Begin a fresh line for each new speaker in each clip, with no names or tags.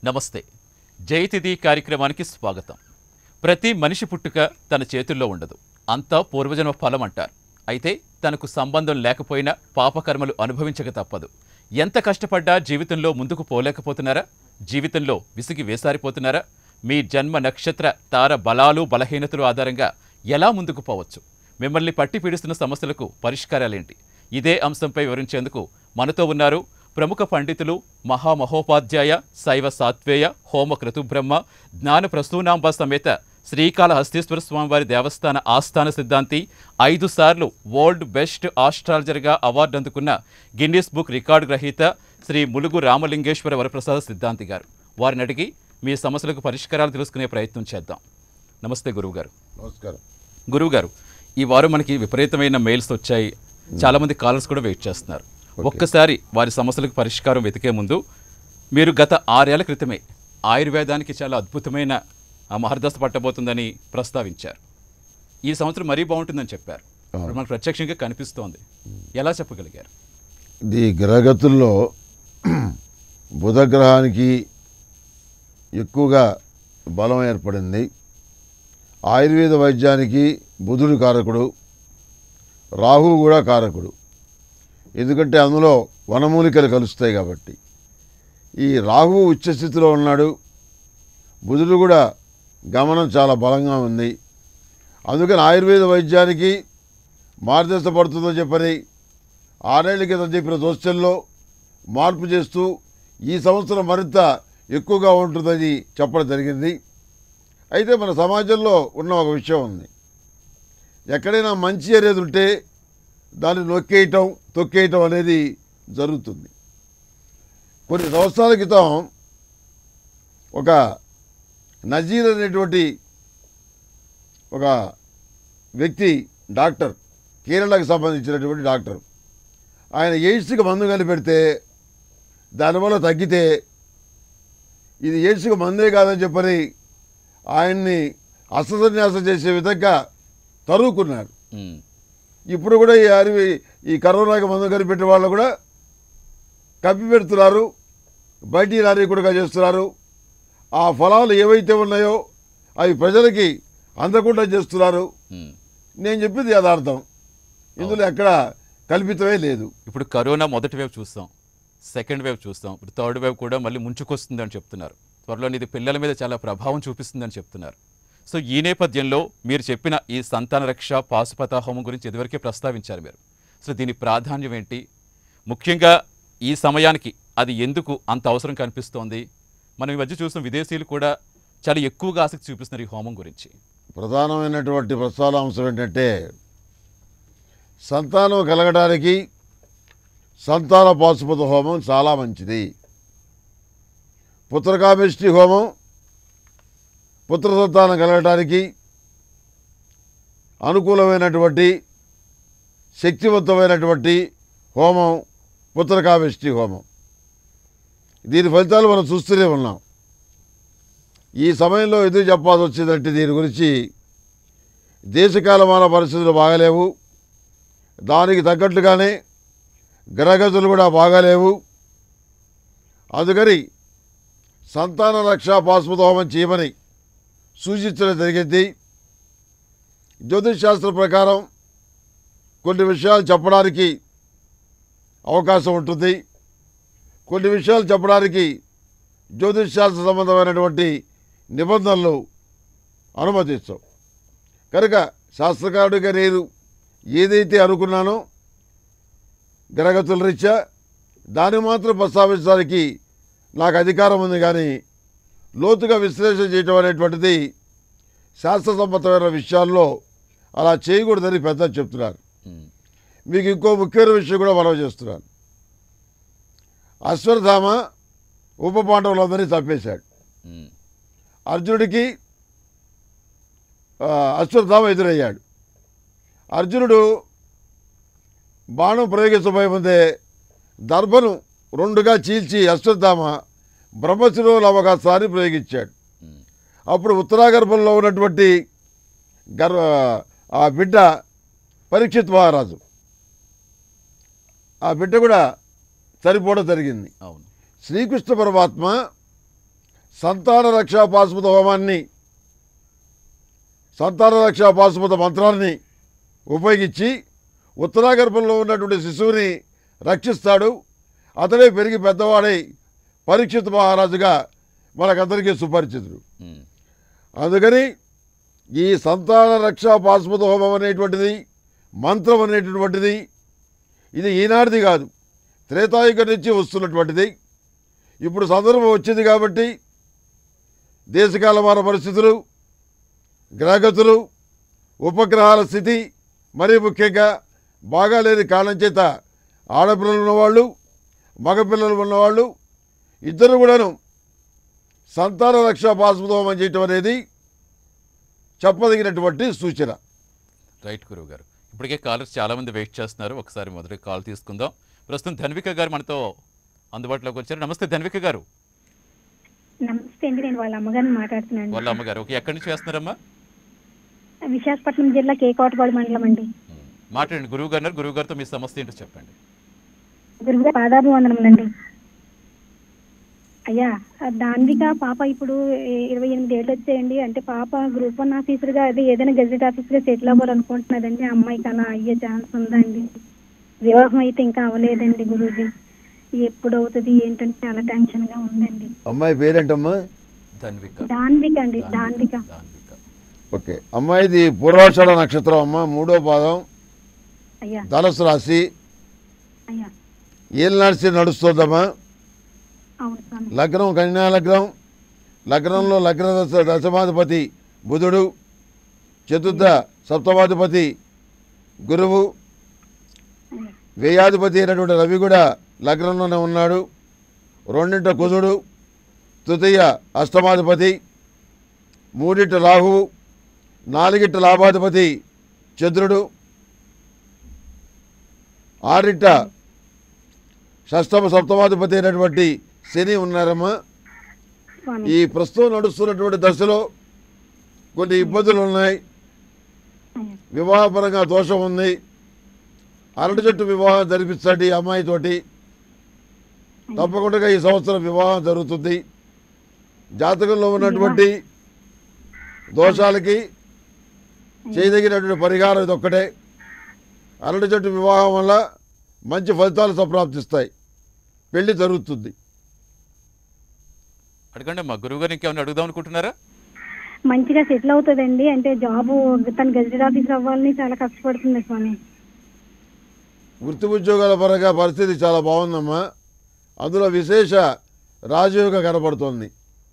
నమస్తే జయతిథి కార్యక్రమానికి స్వాగతం ప్రతి మనిషి పుట్టుక తన చేతుల్లో ఉండదు అంతా పూర్వజన్మ ఫలం అంటారు అయితే తనకు సంబంధం లేకపోయినా పాపకర్మలు అనుభవించక తప్పదు ఎంత కష్టపడ్డా జీవితంలో ముందుకు పోలేకపోతున్నారా జీవితంలో విసిగి వేసారిపోతున్నారా మీ జన్మ నక్షత్ర తార బలాలు బలహీనతలు ఆధారంగా ఎలా ముందుకు పోవచ్చు మిమ్మల్ని పట్టి పీడిస్తున్న సమస్యలకు పరిష్కారాలేంటి ఇదే అంశంపై వివరించేందుకు మనతో ఉన్నారు ప్రముఖ పండితులు మహామహోపాధ్యాయ శైవ సాత్వేయ హోమ క్రతుబ్రహ్మ జ్ఞాన ప్రసూనాంబ సమేత శ్రీకాళహస్తీశ్వర స్వామివారి దేవస్థాన ఆస్థాన సిద్ధాంతి ఐదు సార్లు వరల్డ్ బెస్ట్ ఆస్ట్రాలజర్గా అవార్డు అందుకున్న గిన్నీస్ బుక్ రికార్డు గ్రహీత శ్రీ ములుగు రామలింగేశ్వర వరప్రసాద సిద్ధాంతి గారు వారిని అడిగి మీ సమస్యలకు పరిష్కారాలు తెలుసుకునే ప్రయత్నం చేద్దాం నమస్తే గురువుగారు
నమస్కారం
గురువుగారు ఈ వారం మనకి విపరీతమైన మెయిల్స్ వచ్చాయి చాలా మంది కాలర్స్ కూడా వెయిట్ చేస్తున్నారు ఒక్కసారి వారి సమస్యలకు పరిష్కారం వెతికే ముందు మీరు గత ఆరేళ్ల క్రితమే ఆయుర్వేదానికి చాలా అద్భుతమైన ఆ మహర్దశ పట్టబోతుందని ప్రస్తావించారు ఈ సంవత్సరం మరీ బాగుంటుందని చెప్పారు ఇప్పుడు మనకు ప్రత్యక్షంగా కనిపిస్తోంది ఎలా చెప్పగలిగారు
ఇది గ్రహగతుల్లో బుధగ్రహానికి ఎక్కువగా బలం ఏర్పడింది ఆయుర్వేద వైద్యానికి బుధుడు కారకుడు రాహువు కూడా కారకుడు ఎందుకంటే అందులో వనమూలికలు కలుస్తాయి కాబట్టి ఈ రాహువు ఉచ్చస్థితిలో ఉన్నాడు బుధుడు కూడా గమనం చాలా బలంగా ఉంది అందుకని ఆయుర్వేద వైద్యానికి మార్గదర్శ పడుతుందని చెప్పని ఆరేళ్ల క్రితం చెప్పిన దోషంలో మార్పు చేస్తూ ఈ సంవత్సరం మరింత ఎక్కువగా ఉంటుందని చెప్పడం జరిగింది అయితే మన సమాజంలో ఉన్న ఒక విషయం ఉంది ఎక్కడైనా మంచి అనేది ఉంటే దాన్ని నొక్కేయటం తొక్కేయటం అనేది జరుగుతుంది కొన్ని సంవత్సరాల క్రితం ఒక నజీర్ అనేటువంటి ఒక వ్యక్తి డాక్టర్ కేరళకు సంబంధించినటువంటి డాక్టర్ ఆయన ఎయిడ్స్కి మందు కనిపెడితే దానివల్ల తగ్గితే ఇది ఎయిడ్స్కి మందే కాదని చెప్పని ఆయన్ని అస్త్రసన్యాసం చేసే విధంగా తరువుకున్నారు
ఉమ్,
ఇప్పుడు కూడా ఈ అరివి ఈ కరోనాకి మందు కనిపెట్టే వాళ్ళు కూడా కప్పి పెడుతున్నారు బయటికి రానియకుండా చేస్తున్నారు ఆ ఫలాలు ఏవైతే ఉన్నాయో అవి ప్రజలకి అందకుండా చేస్తున్నారు
ఉమ్.
నేను చెప్పింది యథార్థం ఇందులో ఎక్కడ కల్పితమే లేదు
ఇప్పుడు కరోనా మొదటి వేవ్ చూస్తాం సెకండ్ వేవ్ చూస్తాం ఇప్పుడు థర్డ్ వేవ్ కూడా మళ్ళీ ముంచుకొస్తుందని చెప్తున్నారు త్వరలో ఇది పిల్లల మీద చాలా ప్రభావం చూపిస్తుందని చెప్తున్నారు సో ఈ నేపథ్యంలో మీరు చెప్పిన ఈ సంతాన రక్ష పాశుపత హోమం గురించి ఇదివరకే ప్రస్తావించారు మీరు సో దీని ప్రాధాన్యం ఏంటి ముఖ్యంగా ఈ సమయానికి అది ఎందుకు అంత అవసరం కనిపిస్తోంది మనం ఈ మధ్య చూసిన విదేశీయులు కూడా చాలా ఎక్కువగా ఆసక్తి చూపిస్తున్నారు ఈ హోమం గురించి
ప్రధానమైనటువంటి ప్రస్తావాంశం ఏంటంటే సంతానం కలగడానికి సంతాన పాశుపత హోమం చాలా మంచిది పుత్రకామిష్టి హోమం పుత్ర సంతానం కలగడానికి అనుకూలమైనటువంటి శక్తివంతమైనటువంటి హోమం పుత్రకామిష్టి హోమం దీని ఫలితాలు మనం చూస్తూనే ఉన్నాం ఈ సమయంలో ఎందుకు చెప్పాల్సి వచ్చిందంటే దీని గురించి దేశకాలమాన పరిస్థితులు బాగలేవు దానికి తగ్గట్లుగానే గ్రహగతులు కూడా బాగాలేవు అందుకని సంతాన రక్ష పాశుపత హోమం చేయమని సూచించడం జరిగింది జ్యోతిష్ శాస్త్రం ప్రకారం కొన్ని విషయాలు చెప్పడానికి అవకాశం ఉంటుంది కొన్ని విషయాలు చెప్పడానికి జ్యోతిష్ శాస్త్ర సంబంధమైనటువంటి నిబంధనలు అనుమతిస్తాం కనుక శాస్త్రకారుడిగా నేను ఏదైతే అనుకున్నానో గ్రహగతుల రీత్యా దాన్ని మాత్రం ప్రస్తావించడానికి నాకు అధికారం ఉంది కానీ లోతుగా విశ్లేషణ చేయటం అనేటువంటిది శాస్త్రసమ్మతమైన విషయాల్లో అలా చేయకూడదని పెద్దలు చెప్తున్నారు
ఉమ్,
మీకు ఇంకో ముఖ్యమైన విషయం కూడా మనం చేస్తున్నాను అశ్వత్థామ ఉప పాండవులందరినీ చంపేశాడు
ఉమ్,
అర్జునుడికి ఆ, అశ్వత్థామ ఎదురయ్యాడు అర్జునుడు బాణం ప్రయోగించబోయే ముందే దర్భను రెండుగా చీల్చి అశ్వత్థామ బ్రహ్మశిరోల అవకాశాన్ని ప్రయోగించాడు
ఉమ్,
అప్పుడు ఉత్తరాగర్భంలో ఉన్నటువంటి గర్భ ఆ బిడ్డ పరీక్షిత్ మహారాజు ఆ బిడ్డ కూడా చనిపోవడం జరిగింది
అవును
శ్రీకృష్ణ పరమాత్మ సంతాన రక్షా పాశుపత హోమాన్ని సంతాన రక్షా పాశుపత మంత్రాన్ని ఉపయోగించి ఉత్తరాగర్భంలో ఉన్నటువంటి శిశువుని రక్షిస్తాడు అతడే పెరిగి పెద్దవాడై పరీక్షిత్ మహారాజుగా మనకందరికీ సుపరిచితుడు
ఉమ్,
అందుకని ఈ సంతాన రక్షా పాశుపత హోమం అనేటువంటిది మంత్రం అనేటటువంటిది ఇది ఈనాటిది కాదు త్రేతాయుగం నుంచి వస్తున్నటువంటిది ఇప్పుడు సందర్భం వచ్చింది కాబట్టి దేశకాలమాన పరిస్థితులు గ్రహగతులు ఉపగ్రహాల స్థితి మరీ ముఖ్యంగా బాగాలేని కారణం చేత ఆడపిల్లలు ఉన్నవాళ్ళు మగపిల్లలు ఉన్నవాళ్ళు ఇద్దరు కూడాను సంతాన రక్షా పాశుపతోమం చేయటం అనేది చెప్పదగినటువంటి సూచన
రైట్ గురువు గారు ఇప్పటికే కాలర్స్ చాలా మంది వెయిట్ చేస్తున్నారు ఒకసారి మొదటి కాల్ తీసుకుందాం ప్రస్తుతం ధన్విక గారు మనతో అందుబాటులోకి వచ్చారు నమస్తే ధన్విక గారు
నమస్తే అండి నేను వాళ్ళ అమ్మగారిని మాట్లాడుతున్నాను
వాళ్ళ అమ్మగారు ఓకే ఎక్కడి నుంచి చేస్తున్నారమ్మా
విశాఖపట్నం జిల్లా కేకోటపాడు మండలం అండి
ఉమ్, మాట్లాడండి గురువు గారు గురువు గారితో మీ సమస్య ఏంటో చెప్పండి
గురువు పాదాభివందనములండి అయ్యా ఆ దాన్విక పాప ఇప్పుడు ఏ- ఇరవై ఎనిమిది ఏళ్ళు వచ్చాయండి అంటే పాప గ్రూప్ వన్ ఆఫీసర్గా అది ఏదైనా గెజెట్ ఆఫీసర్గా సెటిల్ అవ్వాలనుకుంటున్నదండి ఆ అమ్మాయికి అలా అయ్యే ఛాన్స్ ఉందండి వివాహం అయితే ఇంకా అవ్వలేదండి గురూజీ ఎప్పుడు అవుతుంది ఏంటంటే చాలా టెన్షన్గా ఉందండి
అమ్మాయి పేరేంటమ్మా
ధన్విక
దాన్విక అండి దాన్విక
ధాన్విక
ఓకే అమ్మాయిది పూర్వాషాఢ నక్షత్రం అమ్మ మూడో పాదం
అయ్యా
ధనుసు రాశి
అయ్యా
ఏళ్ళు నడిచి నడుస్తుందమ్మా
అవును స్వామి
లగ్నం కన్యా లగ్నం లగ్నంలో లగ్న దశ దశమాధిపతి బుధుడు చతుర్థ సప్తమాధిపతి గురువు
అయ్యా
వ్యయాధిపతి అయినటువంటి రవి కూడా లగ్నంలోనే ఉన్నాడు రెండింట కుజుడు తృతీయ అష్టమాధిపతి మూడింట రాహువు నాలుగింట లాభాధిపతి చంద్రుడు ఆరింట షష్టమ సప్తమాధిపతి అయినటువంటి శని ఉన్నారమ్మా
స్వామి
ఈ ప్రస్తుతం నడుస్తున్నటువంటి దశలో కొన్ని ఇబ్బందులు ఉన్నాయి
అయ్యా
వివాహపరంగా దోషం ఉంది అరటి చెట్టు వివాహం జరిపించండి ఈ అమ్మాయితోటి తప్పకుండా ఈ సంవత్సరం వివాహం జరుగుతుంది జాతకంలో ఉన్నటువంటి దోషాలకి చేయదగినటువంటి పరిహారం ఇది ఒక్కటే అరటి చెట్టు వివాహం వల్ల మంచి ఫలితాలు సంప్రాప్తిస్తాయి పెళ్లి జరుగుతుంది
అడగండి అమ్మా గురువు గారు ఇంకేమైనా అడుగుదాం అనుకుంటున్నారా
మంచిగా సెటిల్ అవుతుందండి అంటే జాబ్ తన గెజిటెడ్ ఆఫీసర్ అవ్వాలని చాలా కష్టపడుతుంది స్వామి
వృత్తి ఉద్యోగాల పరంగా పరిస్థితి చాలా బాగుందమ్మా అందులో విశేష రాజయోగ కనపడుతోంది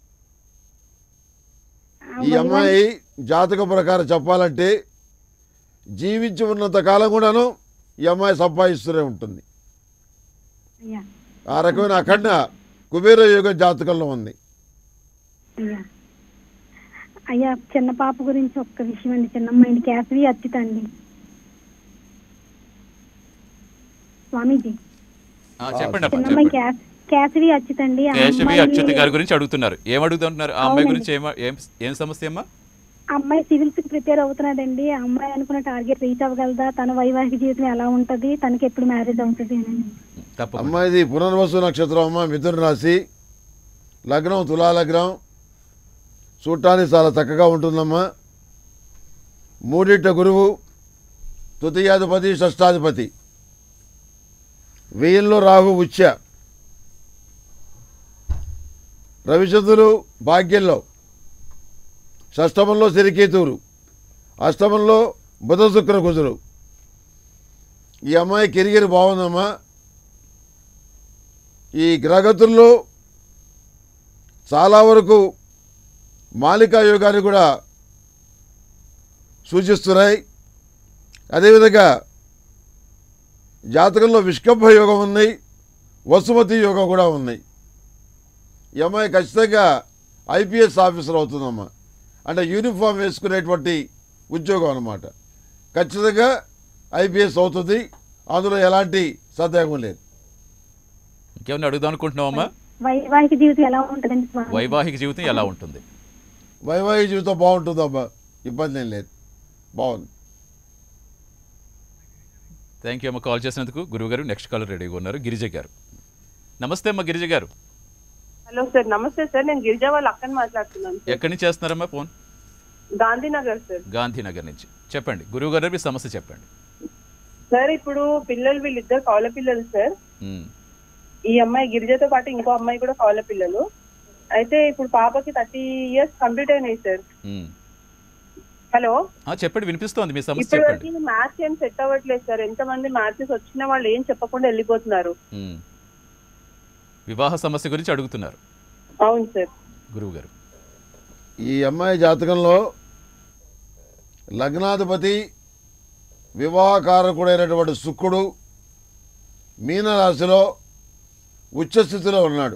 ఈ అమ్మాయి జాతక ప్రకారం చెప్పాలంటే జీవించి ఉన్నంత కాలం కూడాను ఈ అమ్మాయి సంపాదిస్తూనే ఉంటుంది
అయ్యా
ఆ రకమైన అఖండ కుబేర యోగ జాతకంలో ఉంది
అయ్యా అయ్యా చిన్న పాప గురించి ఒక్క విషయం అండి చిన్నమ్మాయిని కేసవి అచ్యుత అండి స్వామీజీ
ఆ, చెప్పండి అమ్మా
చిన్నమ్మాయి
చెప్పండి
కేస్ కేసవి అచ్యుత అండి ఆ
కేశవి
అమ్మాయి-
అచ్యుత గారి గురించి అడుగుతున్నారు ఏం అడుగుతుంటున్నారు ఆ అమ్మాయి
అవునండి.
గురించి ఏమ ఏం ఏం సమస్య అమ్మా
ఆ అమ్మాయి సివిల్స్ కి ప్రిపేర్ అవుతున్నదండి ఆ అమ్మాయి అనుకున్న టార్గెట్ రీచ్ అవ్వగలదా తన వైవాహిక జీవితం ఎలా ఉంటది తనకి ఎప్పుడు మ్యారేజ్ అవుతుంది అని
తప్పకుండా
అమ్మాయిది పునర్వసు నక్షత్రం అమ్మ మిథున రాశి లగ్నం తులా లగ్నం చూడటానికి చాలా చక్కగా ఉంటుందమ్మా మూడింట గురువు తృతీయాధిపతి షష్టాధిపతి వెయ్యిల్లో రాహు ఉచ్చ రవిచంద్రులు భాగ్యంలో షష్టమంలో సిరికేతువులు అష్టమంలో బుధ శుక్ర కుజులు ఈ అమ్మాయి కెరియర్ బాగుందమ్మా ఈ గ్రహగతుల్లో చాలా వరకు మాలికా యోగాన్ని కూడా సూచిస్తున్నాయి అదేవిధంగా జాతకంలో విష్కంభ యోగం ఉంది వసుమతి యోగం కూడా ఉంది ఈ అమ్మాయి ఖచ్చితంగా ఐపీఎస్ ఆఫీసర్ అవుతుందమ్మా అంటే యూనిఫామ్ వేసుకునేటువంటి ఉద్యోగం అన్నమాట ఖచ్చితంగా ఐపీఎస్ అవుతుంది అందులో ఎలాంటి సందేహం లేదు
ఇంకేమైనా అడుగుదాం అనుకుంటున్నావమ్మా
వైవాహిక జీవితం ఎలా ఉంటదండి స్వామి
వైవాహిక జీవితం ఎలా ఉంటుంది
వైవాహిక జీవితం బాగుంటుందమ్మా ఇబ్బంది ఏం లేదు బాగుంది
థ్యాంక్ యూ అమ్మ కాల్ చేసినందుకు గురువు గారు నెక్స్ట్ కాలర్ రెడీగా ఉన్నారు గిరిజ గారు నమస్తే అమ్మ గిరిజ గారు
హలో సార్ నమస్తే సార్ నేను గిరిజా వాళ్ళ అక్కని మాట్లాడుతున్నాను సార్
ఎక్కడి నుంచి చేస్తున్నారమ్మా ఫోన్
గాంధీనగర్ సార్
గాంధీనగర్ నుంచి చెప్పండి గురువు గారు మీ సమస్య చెప్పండి
సార్ ఇప్పుడు పిల్లలు వీళ్ళిద్దరు కౌల పిల్లలు సార్
ఉమ్,
ఈ అమ్మాయి గిరిజతో పాటు ఇంకో అమ్మాయి కూడా కౌల పిల్లలు అయితే ఇప్పుడు పాపకి థర్టీ ఇయర్స్ కంప్లీట్ అయినాయి సార్
ఉమ్.
హలో
ఆ, చెప్పండి వినిపిస్తోంది మీ సమస్య
ఇప్పటి
చెప్పండి
వరకు మ్యాథ్స్ ఏం సెట్ అవ్వట్లేదు సార్ ఎంతమంది మ్యాథ్స్ వచ్చిన వాళ్ళు ఏం చెప్పకుండా వెళ్ళిపోతున్నారు
ఉమ్. వివాహ సమస్య గురించి అడుగుతున్నారు
అవును సార్
గురువు గారు
ఈ అమ్మాయి జాతకంలో లగ్నాధిపతి వివాహకారకుడైనటువంటి శుక్రుడు మీనరాశిలో ఉచ్చస్థితిలో ఉన్నాడు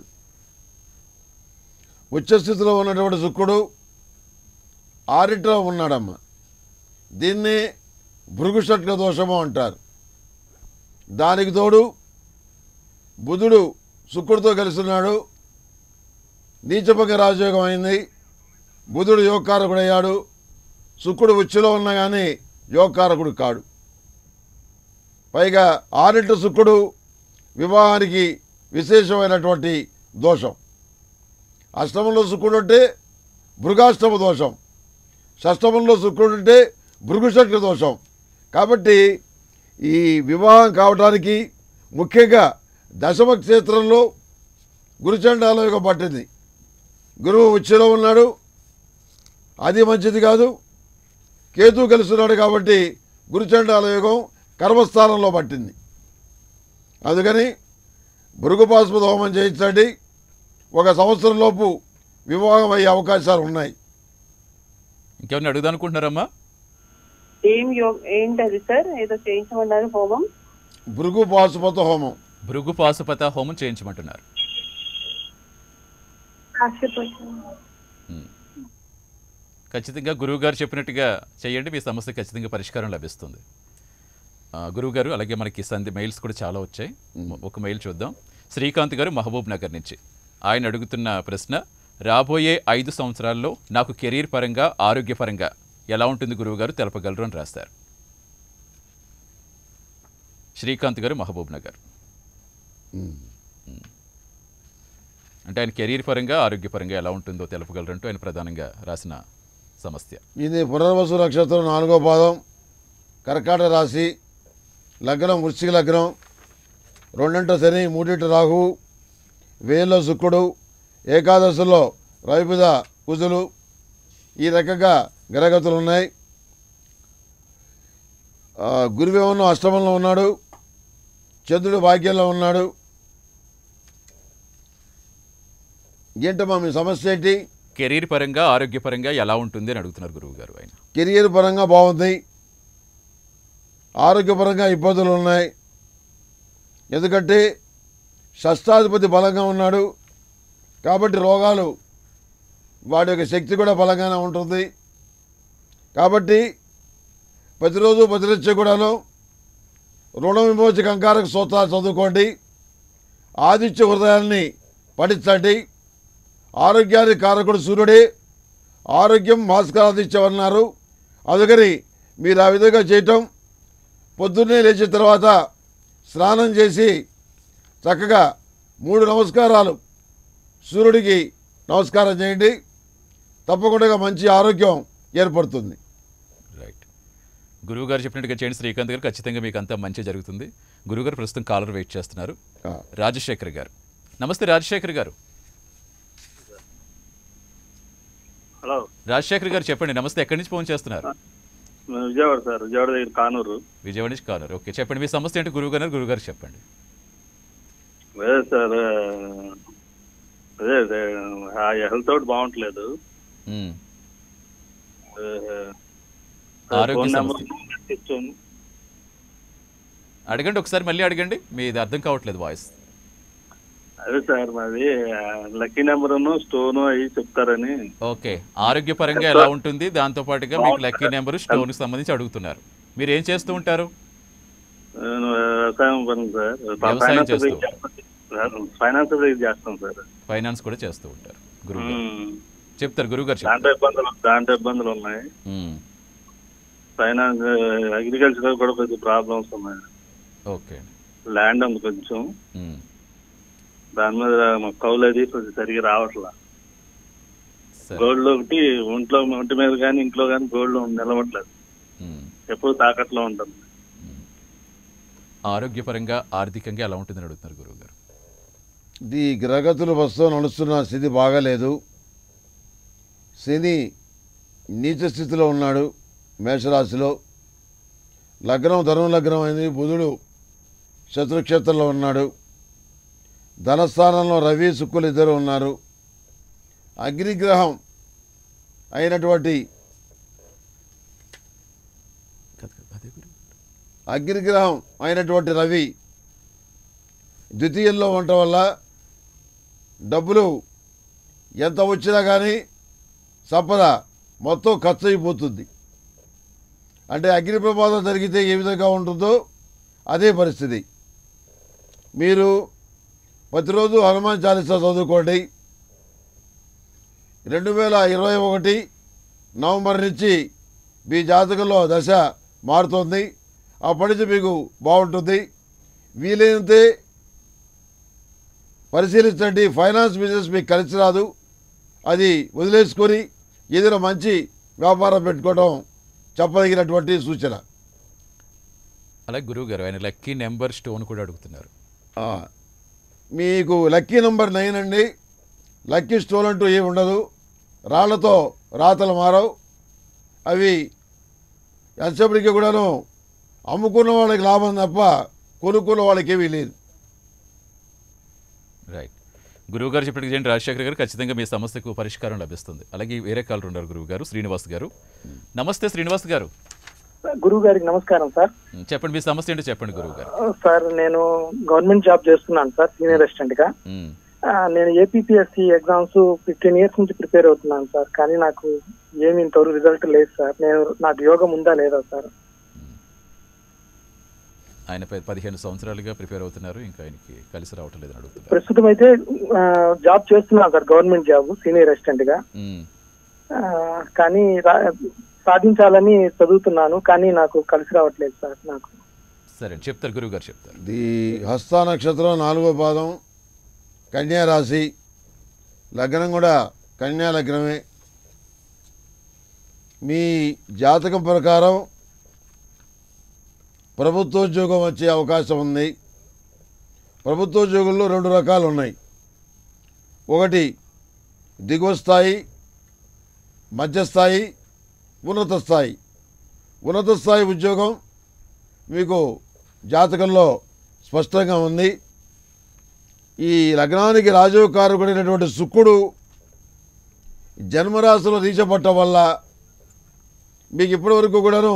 ఉచ్చస్థితిలో ఉన్నటువంటి శుక్రుడు ఆరిట్లో ఉన్నాడమ్మ దీన్ని భృగుషట్క దోషము అంటారు దానికి తోడు బుధుడు శుక్రుడితో కలిసిన్నాడు నీచపంగ రాజయోగం అయింది బుధుడు యోగకారకుడయ్యాడు శుక్రుడు ఉచ్చులో ఉన్నా కానీ యోగకారకుడు కాడు పైగా ఆరింటి శుక్రుడు వివాహానికి విశేషమైనటువంటి దోషం అష్టమంలో శుక్రుడు అంటే భృగాష్టమ దోషం షష్టమంలో శుక్రుడు అంటే భృగుషట్క దోషం కాబట్టి ఈ వివాహం కావటానికి ముఖ్యంగా దశమ క్షేత్రంలో గురుచండాల యోగం పట్టింది గురువు ఉచ్చులో ఉన్నాడు అది మంచిది కాదు కేతు కలుస్తున్నాడు కాబట్టి గురుచండాల యోగం కర్మస్థానంలో పట్టింది అందుకని భృగుపాస్పద హోమం చేయించండి ఒక సంవత్సరం లోపు వివాహం అయ్యే అవకాశాలు ఉన్నాయి
ఇంకేమైనా అడుగుదాం అనుకుంటున్నారమ్మా
ఏం యో ఏంటది సార్ ఏదో చేయించమన్నారు హోమం
భృగు పాశుపత హోమం
భృగు పాశుపత హోమం చేయించమంటున్నారు ఉమ్. ఖచ్చితంగా గురువు గారు చెప్పినట్టుగా చేయండి మీ సమస్య ఖచ్చితంగా పరిష్కారం లభిస్తుంది ఆ, గురువు గారు అలాగే మనకి సంధి మెయిల్స్ కూడా చాలా వచ్చాయి ఒక మెయిల్ చూద్దాం శ్రీకాంత్ గారు మహబూబ్ నగర్ నుంచి ఆయన అడుగుతున్న ప్రశ్న రాబోయే ఐదు సంవత్సరాల్లో నాకు కెరీర్ పరంగా ఆరోగ్యపరంగా ఎలా ఉంటుంది గురువు గారు తెలపగలరు అని రాస్తారు శ్రీకాంత్ గారు మహబూబ్ నగర్
ఉమ్.
అంటే ఆయన కెరీర్ పరంగా ఆరోగ్యపరంగా ఎలా ఉంటుందో తెలపగలరంటూ ఆయన ప్రధానంగా రాసిన సమస్య
ఇది పునర్వసు నక్షత్రం నాలుగో పాదం కర్కాటక రాశి లగ్నం వృశ్చిక లగ్నం రెండింట శని మూడింట రాహువు వేల్లో శుక్రుడు ఏకాదశిలో రవిపిద కుజులు ఈ రకంగా గ్రహగతులు ఉన్నాయి ఆ, గురువేమో అష్టమంలో ఉన్నాడు చంద్రుడు భాగ్యంలో ఉన్నాడు ఏంటమ్మా మీ సమస్య ఏంటి
కెరీర్ పరంగా ఆరోగ్యపరంగా ఎలా ఉంటుంది అని అడుగుతున్నారు గురువు గారు ఆయన
కెరియర్ పరంగా బాగుంది ఆరోగ్యపరంగా ఇబ్బందులు ఉన్నాయి ఎందుకంటే షష్టాధిపతి బలంగా ఉన్నాడు కాబట్టి రోగాలు వాడి యొక్క శక్తి కూడా బలంగానే ఉంటుంది కాబట్టి ప్రతిరోజు ప్రతినిత్యం కూడాను రుణ విమోచక అంకారక సూత్రాలు చదువుకోండి ఆదిత్య హృదయాల్ని పఠించండి ఆరోగ్యానికి కారకుడు సూర్యుడే ఆరోగ్యం భాస్కరాదిత్యం అన్నారు అందుకని మీరు ఆ విధంగా చేయటం పొద్దున్నే లేచిన తర్వాత స్నానం చేసి చక్కగా మూడు నమస్కారాలు సూర్యుడికి నమస్కారం చేయండి తప్పకుండా మంచి ఆరోగ్యం ఏర్పడుతుంది
రైట్ గురువు గారు చెప్పినట్టుగా చేయండి శ్రీకాంత్ గారు ఖచ్చితంగా మీకు అంతా మంచి జరుగుతుంది గురువు గారు ప్రస్తుతం కాలర్ వెయిట్ చేస్తున్నారు
ఆ,
రాజశేఖర్ గారు నమస్తే రాజశేఖర్ గారు
హలో
రాజశేఖర్ గారు చెప్పండి నమస్తే ఎక్కడి నుంచి ఫోన్ చేస్తున్నారు
మేము విజయవాడ సార్ విజయవాడ దగ్గర కానూరు
విజయవాడ నుంచి కాలర్ ఓకే చెప్పండి మీ సమస్య ఏంటి గురువు గారు గురువు గారు చెప్పండి
అదే సార్ అదే అదే ఆ హెల్త్ అవుట్ బాగుంటలేదు
ఉమ్.
ఆ,
ఆరోగ్య
ఫోన్
సమస్య.
నెంబర్ ఇచ్చాను
అడగండి ఒకసారి మళ్ళీ అడగండి మీది అర్థం కావట్లేదు వాయిస్
అదే సార్ మాది లక్కీ నెంబర్ స్టోన్ అవి చెప్తారని
ఓకే ఆరోగ్యపరంగా ఎలా ఉంటుంది దాంతో పాటుగా మీకు లక్కీ నెంబర్ స్టోన్కి సంబంధించి అడుగుతున్నారు మీరు ఏం చేస్తూ ఉంటారు
నేను వ్యవసాయం పని సార్
వ్యవసాయం
ఫైనాన్స్
చేస్తూ
ఫైనాన్స్ చేస్తాం సార్
ఫైనాన్స్ కూడా చేస్తూ ఉంటారు గురువు గారు
ఉమ్.
చెప్తారు గురువు గారు
దాంట్లో
చెప్తారు
ఇబ్బందులు దాంట్లో ఇబ్బందులు ఉన్నాయి
ఉమ్.
ఫైనాన్స్ అగ్రికల్చర్ కూడా కొద్దిగా ప్రాబ్లమ్స్ ఉన్నాయి
ఓకే
ల్యాండ్ ఉంది కొంచెం
ఉమ్.
దాని మీద మా కౌలు అది కొంచెం సరిగా రావట్లా
సరే
గోల్డ్ ఒకటి ఒంట్లో ఒంటి మీద కానీ ఇంట్లో కానీ గోల్డ్ నిలవట్లేదు
ఉమ్.
ఎప్పుడు తాకట్లో ఉంటుంది
ఆరోగ్యపరంగా ఆర్థికంగా ఎలా ఉంటుందని అడుగుతున్నారు గురువు గారు
ఈ గ్రహగతులు ప్రస్తుతం నడుస్తున్న స్థితి బాగాలేదు శని నీచ స్థితిలో ఉన్నాడు మేషరాశిలో లగ్నం ధనువు లగ్నం అయింది బుధుడు శత్రుక్షేత్రంలో ఉన్నాడు ధనస్థానంలో రవి శుక్కులు ఇద్దరు ఉన్నారు అగ్నిగ్రహం అయినటువంటి
కదా, కదా, అదే గురువు.
అగ్నిగ్రహం అయినటువంటి రవి ద్వితీయంలో ఉండటం వల్ల డబ్బులు ఎంత వచ్చినా కానీ సంపద మొత్తం ఖర్చు అయిపోతుంది అంటే అగ్ని ప్రమాదం జరిగితే ఏ విధంగా ఉంటుందో అదే పరిస్థితి మీరు ప్రతిరోజు హనుమాన్ చాలీసా చదువుకోండి రెండు వేల ఇరవై ఒకటి నవంబర్ నుంచి మీ జాతకంలో దశ మారుతుంది అప్పటి నుంచి మీకు బాగుంటుంది వీలైనంతే పరిశీలించండి ఫైనాన్స్ బిజినెస్ మీకు కలిసి రాదు అది వదిలేసుకొని ఏదైనా మంచి వ్యాపారం పెట్టుకోవడం చెప్పదగినటువంటి సూచన
అలాగే గురువు గారు ఆయన లక్కీ నెంబర్ స్టోన్ కూడా అడుగుతున్నారు
ఆ, మీకు లక్కీ నెంబర్ నైన్ అండి లక్కీ స్టోన్ అంటూ ఏమి ఉండదు రాళ్లతో రాతలు మారవు అవి ఎంతసేపటికి కూడాను అమ్ముకున్న వాళ్ళకి లాభం తప్ప కొనుక్కున్న వాళ్ళకి ఏమీ లేదు
రైట్ గురువు గారు చెప్పినట్టు చేయండి రాజశేఖర్ గారు ఖచ్చితంగా మీ సమస్యకు పరిష్కారం లభిస్తుంది అలాగే వేరే కాలర్ ఉన్నారు గురువు గారు శ్రీనివాస్ గారు నమస్తే శ్రీనివాస్ గారు
గురువు గారికి నమస్కారం సార్
ఉమ్, చెప్పండి మీ సమస్య ఏంటో చెప్పండి గురువు గారు
సార్ నేను గవర్నమెంట్ జాబ్ చేస్తున్నాను సార్ సీనియర్ అసిస్టెంట్ గా
ఉమ్,
ఆ, నేను ఏపీపీఎస్సీ ఎగ్జామ్స్ ఫిఫ్టీన్ ఇయర్స్ నుంచి ప్రిపేర్ అవుతున్నాను సార్ కానీ నాకు ఏమి ఇంతవరకు రిజల్ట్ లేదు సార్ నేను నాకు యోగం ఉందా లేదా సార్
ఆయన ప- పదిహేను సంవత్సరాలుగా ప్రిపేర్ అవుతున్నారు ఇంకా ఆయనకి కలిసి రావటం లేదని అడుగుతున్నారు
ప్రస్తుతం అయితే ఆ, జాబ్ చేస్తున్నాను sir government job senior assistant గా
ఉమ్,
ఆ, కానీ రా- సాధించాలని చదువుతున్నాను కానీ నాకు కలిసి రావట్లేదు సార్ నాకు
సరే చెప్తారు గురువు గారు చెప్తారు
ఇది హస్త నక్షత్రం నాలుగో పాదం కన్యా రాశి లగ్నం కూడా కన్యా లగ్నమే మీ జాతకం ప్రకారం ప్రభుత్వోద్యోగం వచ్చే అవకాశం ఉంది ప్రభుత్వోద్యోగుల్లో రెండు రకాలు ఉన్నాయి ఒకటి దిగువ స్థాయి మధ్యస్థాయి ఉన్నత స్థాయి ఉన్నత స్థాయి ఉద్యోగం మీకు జాతకంలో స్పష్టంగా ఉంది ఈ లగ్నానికి రాజోకారకుడైనటువంటి శుక్రుడు జన్మరాశిలో రీచపట్టం వల్ల మీకు ఇప్పటివరకు కూడాను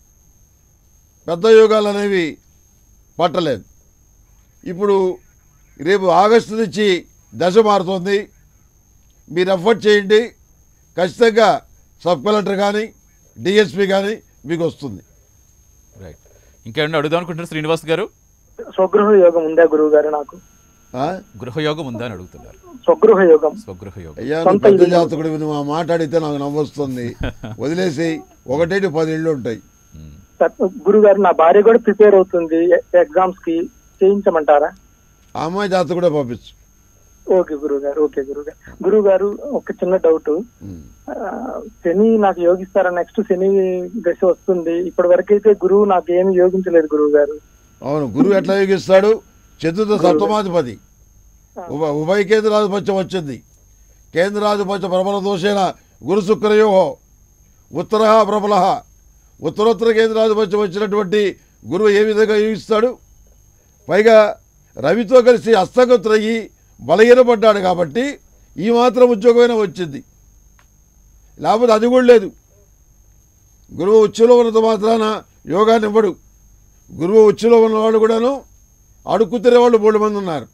పెద్ద యోగాలు అనేవి పట్టలేదు ఇప్పుడు రేపు ఆగస్టు నుంచి దశ మారుతుంది మీరు ఎఫర్ట్ చేయండి ఖచ్చితంగా సబ్ కలెక్టర్ కానీ డిఎస్పి కానీ మీకు వస్తుంది
రైట్ ఇంకేమన్నా అడుగుదాం అనుకుంటున్నారు శ్రీనివాస్ గారు
స్వగృహ యోగం ఉందా గురువు గారు నాకు
ఆ?
గృహయోగం ఉందా అని అడుగుతున్నారు
స్వగృహ యోగం
స్వగృహ యోగం
అయ్యా నువ్వు
సొంత
పెద్ద
ఇల్లు.
జాతకుడు నువ్వు ఆ మాట్లాడితే నాకు నవ్వొస్తుంది వదిలేసి ఒకటేటి పది ఇళ్ళు ఉంటాయి
ఉమ్,
గురువు గారు నా భార్య కూడా ప్రిపేర్ అవుతుంది ఎగ్జామ్స్ కి చేయించమంటారా
ఆ అమ్మాయి జాతకుడే పంపించు
ఓకే గురువు గారు ఓకే గురువు గారు గురువు గారు ఒక చిన్న డౌట్
ఉమ్.
శని నాకు యోగిస్తారా నెక్స్ట్ శని దశ వస్తుంది ఇప్పటి వరకైతే గురువు నాకు ఏమి యోగించలేదు గురువు గారు
అవును గురువు ఎట్లా యోగిస్తాడు చతుర్థ సప్తమాధిపతి ఉభ ఉభయ కేంద్రాధిపత్యం వచ్చింది కేంద్రాధిపత్య ప్రబల దోషేన గురు శుక్రయో ఉత్తర ప్రబల ఉత్తరోత్తర కేంద్రాధిపత్యం వచ్చినటువంటి గురువు ఏ విధంగా యోగిస్తాడు పైగా రవితో కలిసి హస్తగతులయ్యి బలహీనపడ్డాడు కాబట్టి ఈ మాత్రం ఉద్యోగమైనా వచ్చింది లేకపోతే అది కూడా లేదు గురువు ఉచ్చులో ఉన్నంత మాత్రాన యోగాన్ని ఇవ్వడు గురువు ఉచ్చులో ఉన్నవాళ్ళు కూడాను అడుక్కు తినేవాళ్ళు మూడు మంది ఉన్నారు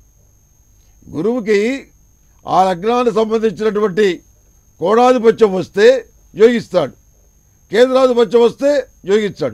గురువుకి ఆ లగ్నానికి సంబంధించినటువంటి కోణాధిపత్యం వస్తే యోగిస్తాడు కేంద్రాధిపత్యం వస్తే యోగిస్తాడు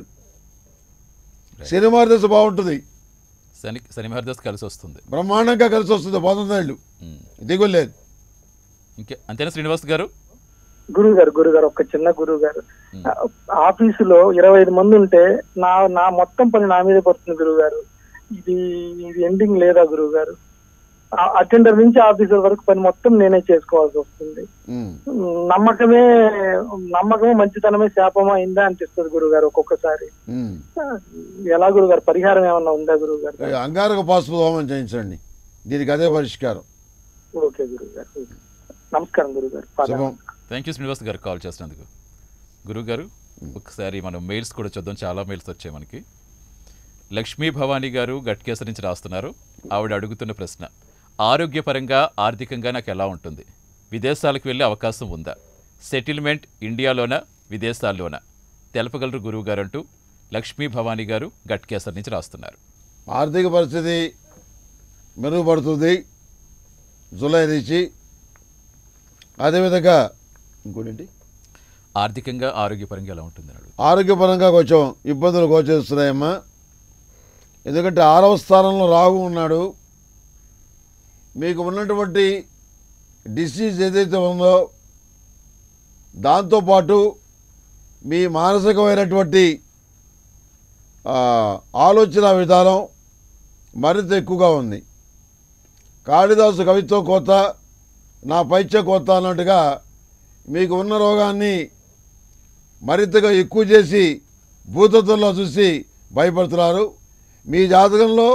సినిమా దశ బాగుంటుంది
శని శని మహర్దశ కలిసి వస్తుంది
బ్రహ్మాండంగా కలిసి వస్తుంది పంతొమ్మిదేళ్ళు
ఉమ్,
దిగులేదు
ఇంకే అంతేనా శ్రీనివాస్ గారు
గురువు గారు గురువు గారు ఒక చిన్న గురువు గారు
ఉమ్.
ఆఫీసులో ఇరవై ఐదు మంది ఉంటే నా నా మొత్తం పని నా మీదే పడుతుంది గురువు గారు ఇది ఇది ఎండింగ్ లేదా గురువు గారు అటెండర్ నుంచి ఆఫీసర్ వరకు పని మొత్తం నేనే చేసుకోవాల్సి వస్తుంది
ఉమ్.
నమ్మకమే నమ్మకమే మంచితనమే శాపమా అయిందా అనిపిస్తుంది గురుగారు ఒక్కొక్కసారి
ఉమ్.
ఎలా గురుగారు పరిహారం ఏమన్నా ఉందా గురుగారు
అంగారక పాశుపత హోమం చేయించండి దీనికి అదే పరిష్కారం
ఓకే గురుగారు నమస్కారం గురుగారు
శుభం
థ్యాంక్ యూ శ్రీనివాస్ గారు కాల్ చేసినందుకు గురువు గారు ఒకసారి మనం మెయిల్స్ కూడా చూద్దాం చాలా మెయిల్స్ వచ్చాయి మనకి లక్ష్మీ భవానీ గారు గట్కేసర్ నుంచి రాస్తున్నారు ఆవిడ అడుగుతున్న ప్రశ్న ఆరోగ్యపరంగా ఆర్థికంగా నాకు ఎలా ఉంటుంది విదేశాలకు వెళ్ళే అవకాశం ఉందా సెటిల్మెంట్ ఇండియాలోనా విదేశాల్లోనా తెలపగలరు గురువు గారు అంటూ లక్ష్మీ భవానీ గారు గట్కేసర్ నుంచి రాస్తున్నారు
ఆర్థిక పరిస్థితి మెరుగుపడుతుంది జూలై నుంచి అదేవిధంగా ఇంకోటి
ఆర్థికంగా ఆరోగ్యపరంగా ఎలా ఉంటుంది అని అడుగు
ఆరోగ్యపరంగా కొంచెం ఇబ్బందులు గోచరిస్తున్నాయమ్మా ఎందుకంటే ఆరవ స్థానంలో రాహు ఉన్నాడు మీకు ఉన్నటువంటి డిసీజ్ ఏదైతే ఉందో దాంతోపాటు మీ మానసికమైనటువంటి ఆ, ఆలోచన విధానం మరింత ఎక్కువగా ఉంది కాళిదాసు కవిత్వం కోత నా పైత్య కోత అన్నట్టుగా మీకు ఉన్న రోగాన్ని మరింతగా ఎక్కువ చేసి భూతత్వంలో చూసి భయపడుతున్నారు మీ జాతకంలో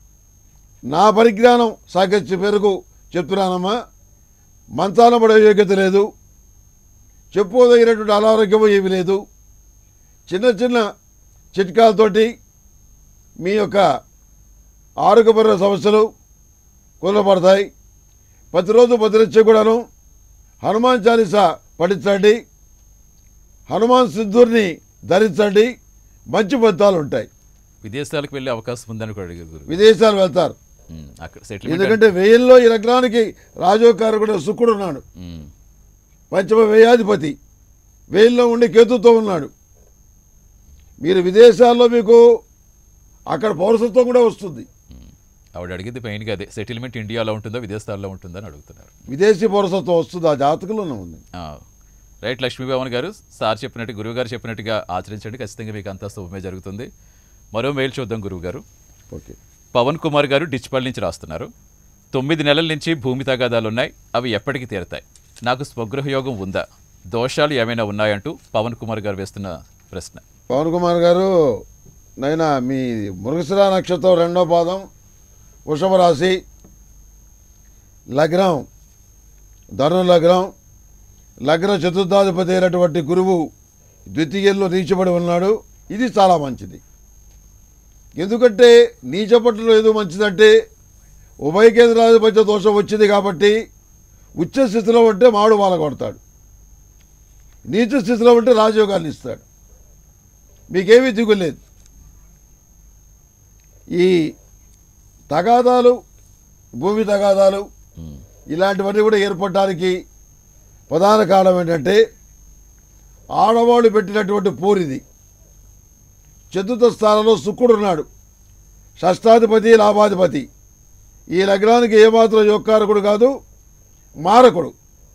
నా పరిజ్ఞానం సాకత్య పేరుకు చెప్తున్నానమ్మా మంచాన పడే యోగ్యత లేదు చెప్పుకోదగినటువంటి అనారోగ్యము ఏమీ లేదు చిన్న చిన్న చిట్కాలతోటి మీ యొక్క ఆరోగ్యపరమైన సమస్యలు కుదరపడతాయి ప్రతిరోజు ప్రతినిత్యం కూడాను హనుమాన్ చాలీసా పఠించండి హనుమాన్ సిద్ధుర్ని ధరించండి మంచి ఫలితాలు ఉంటాయి
విదేశాలకు వెళ్ళే అవకాశం ఉందని కూడా అడిగారు గురువు
విదేశాలు వెళ్తారు
ఉమ్, అక్కడ సెటిల్మెంట్
ఎందుకంటే వెయ్యిల్లో ఈ లగ్నానికి రాజోకారకుడు శుక్రుడు ఉన్నాడు
ఉమ్,
పంచమ వ్యయాధిపతి వెయ్యిల్లో ఉండి కేతుతో ఉన్నాడు మీరు విదేశాల్లో మీకు అక్కడ పౌరసత్వం కూడా వస్తుంది
ఆవిడ అడిగింది మెయిన్గా అదే సెటిల్మెంట్ ఇండియాలో ఉంటుందా విదేశాల్లో ఉంటుందా అని అడుగుతున్నారు
విదేశీ పౌరసత్వం వస్తుంది ఆ జాతకంలోనే ఉంది
ఆ, రైట్ లక్ష్మీభవన్ గారు సార్ చెప్పినట్టు గురువు గారు చెప్పినట్టుగా ఆచరించండి ఖచ్చితంగా మీకు అంతా శుభమే జరుగుతుంది మరో మెయిల్ చూద్దాం గురువు గారు
ఓకే
పవన్ కుమార్ గారు డిచ్పల్ నుంచి రాస్తున్నారు తొమ్మిది నెలల నుంచి భూమి తగాదాలు ఉన్నాయి అవి ఎప్పటికి తీరతాయి నాకు స్వగృహ యోగం ఉందా దోషాలు ఏమైనా ఉన్నాయంటూ పవన్ కుమార్ గారు వేస్తున్న ప్రశ్న
పవన్ కుమార్ గారు నైనా మీ మృగశిర నక్షత్రం రెండో పాదం వృషభ రాశి లగ్నం ధను లగ్నం లగ్న చతుర్థాధిపతి అయినటువంటి గురువు ద్వితీయంలో నీచబడి ఉన్నాడు ఇది చాలా మంచిది ఎందుకంటే నీచపట్టులో ఏదో మంచిదంటే ఉభయ కేంద్రాధిపత్య దోషం వచ్చింది కాబట్టి ఉచ్చ స్థితిలో ఉంటే మాడు మాల కొడతాడు నీచ స్థితిలో ఉంటే రాజయోగాన్ని ఇస్తాడు మీకేమీ దిగులేదు ఈ తగాదాలు భూమి తగాదాలు
ఉమ్,
ఇలాంటివన్నీ కూడా ఏర్పడడానికి ప్రధాన కారణం ఏంటంటే ఆడవాళ్ళు పెట్టినటువంటి పోరిది చతుర్థ స్థానంలో శుక్రుడు ఉన్నాడు షష్టాధిపతి లాభాధిపతి ఈ లగ్నానికి ఏమాత్రం యొక్కారకుడు కాదు మారకుడు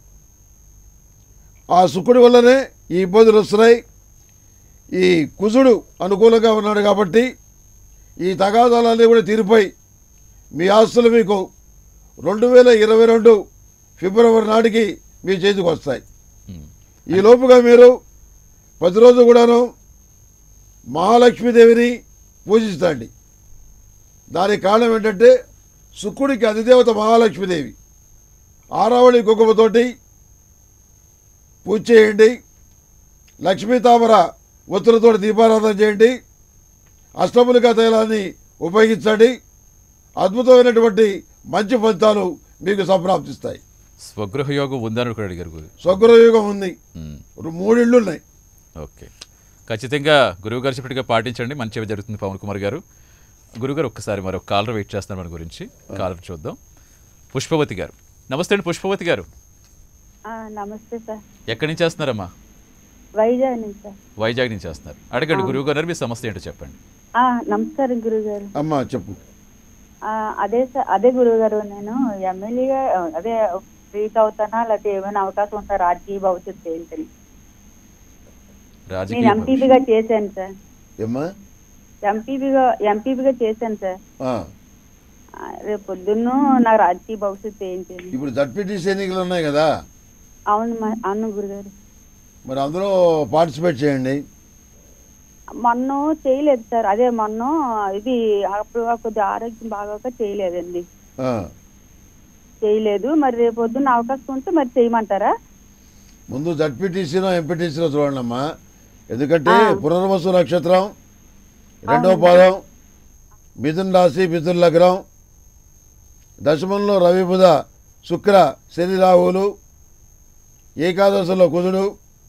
ఆ శుక్రుడి వల్లనే ఈ ఇబ్బందులు వస్తున్నాయి ఈ కుజుడు అనుకూలంగా ఉన్నాడు కాబట్టి ఈ తగాదాలన్నీ కూడా తీరిపోయి మీ ఆస్తులు మీకు రెండు వేల ఇరవై రెండు ఫిబ్రవరి నాటికి మీ చేతికి వస్తాయి
ఉమ్.
ఈ లోపుగా మీరు ప్రతిరోజు కూడాను మహాలక్ష్మీదేవిని పూజించండి దానికి కారణం ఏంటంటే శుక్రుడికి అధిదేవత మహాలక్ష్మీదేవి ఆరావళి కుంకుమతోటి పూజ చేయండి లక్ష్మీ తామర ఒత్తులతో దీపారాధన చేయండి అష్టములికా తైలాన్ని ఉపయోగించండి అద్భుతమైనటువంటి మంచి ఫలితాలు మీకు సంప్రాప్తిస్తాయి
స్వగృహ యోగం ఉందని కూడా అడిగారు గురు
స్వగృహయుగం ఉంది
ఉమ్,
మూడిళ్ళు ఉన్నాయి
ఓకే ఖచ్చితంగా గురువు గారు చెప్పినట్టుగా పాటించండి మంచిగా జరుగుతుంది పవన్ కుమార్ గారు గురుగారు ఒక్కసారి మరో కాలర్ వెయిట్ చేస్తున్నారు మన గురించి కాలర్ చూద్దాం పుష్పవతి గారు నమస్తే అండి పుష్పవతి గారు
ఆ, నమస్తే సార్
ఎక్కడి నుంచి చేస్తున్నారమ్మా
వైజాగ్ నుంచి సార్
వైజాగ్ నుంచి చేస్తున్నారు అడగండి గురువు గారు మీ సమస్య ఏంటో చెప్పండి
ఆ, నమస్కారం గురుగారు
అమ్మా చెప్పు
ఆ, అదే సార్ అదే గురుగారు నేను ఎమ్మెల్యేగా అదే రీచ్ అవుతానా లేకపోతే ఏమైనా అవకాశం ఉందా రాజకీయ భవిష్యత్తు ఏంటని నేను
రాజకీయ
ఎంపీపీగా చేశాను సార్
ఏమ్మా
ఎంపీపీగా ఎంపీపీగా చేశాను సార్
ఆ,
ఆ, రేపు పొద్దున్న నాకు రాజకీయ భవిష్యత్తు ఏంటి
ఇప్పుడు జడ్పీటీసీ ఎన్నికలు ఉన్నాయి కదా
అవును మా- అవును గురుగారు
మరి అందులో పార్టిసిపేట్ చేయండి
మొన్న చేయలేదు సార్ అదే మొన్న ఇది అప్పుడు కొద్దిగా ఆరోగ్యం బాగోక చేయలేదండి
ఆ.
చేయలేదు మరి రేపు పొద్దున్న అవకాశం ఉంటే మరి చేయమంటారా
ముందు జడ్పీటీసీలో ఎంపీటీసీలో చూడండి అమ్మా ఎందుకంటే
ఆ.
పునర్వసు నక్షత్రం రెండో పాదం మిథున్ రాశి మిథున్ లగ్నం దశమంలో రవి బుధ శుక్ర శని రాహువులు ఏకాదశిలో కుజుడు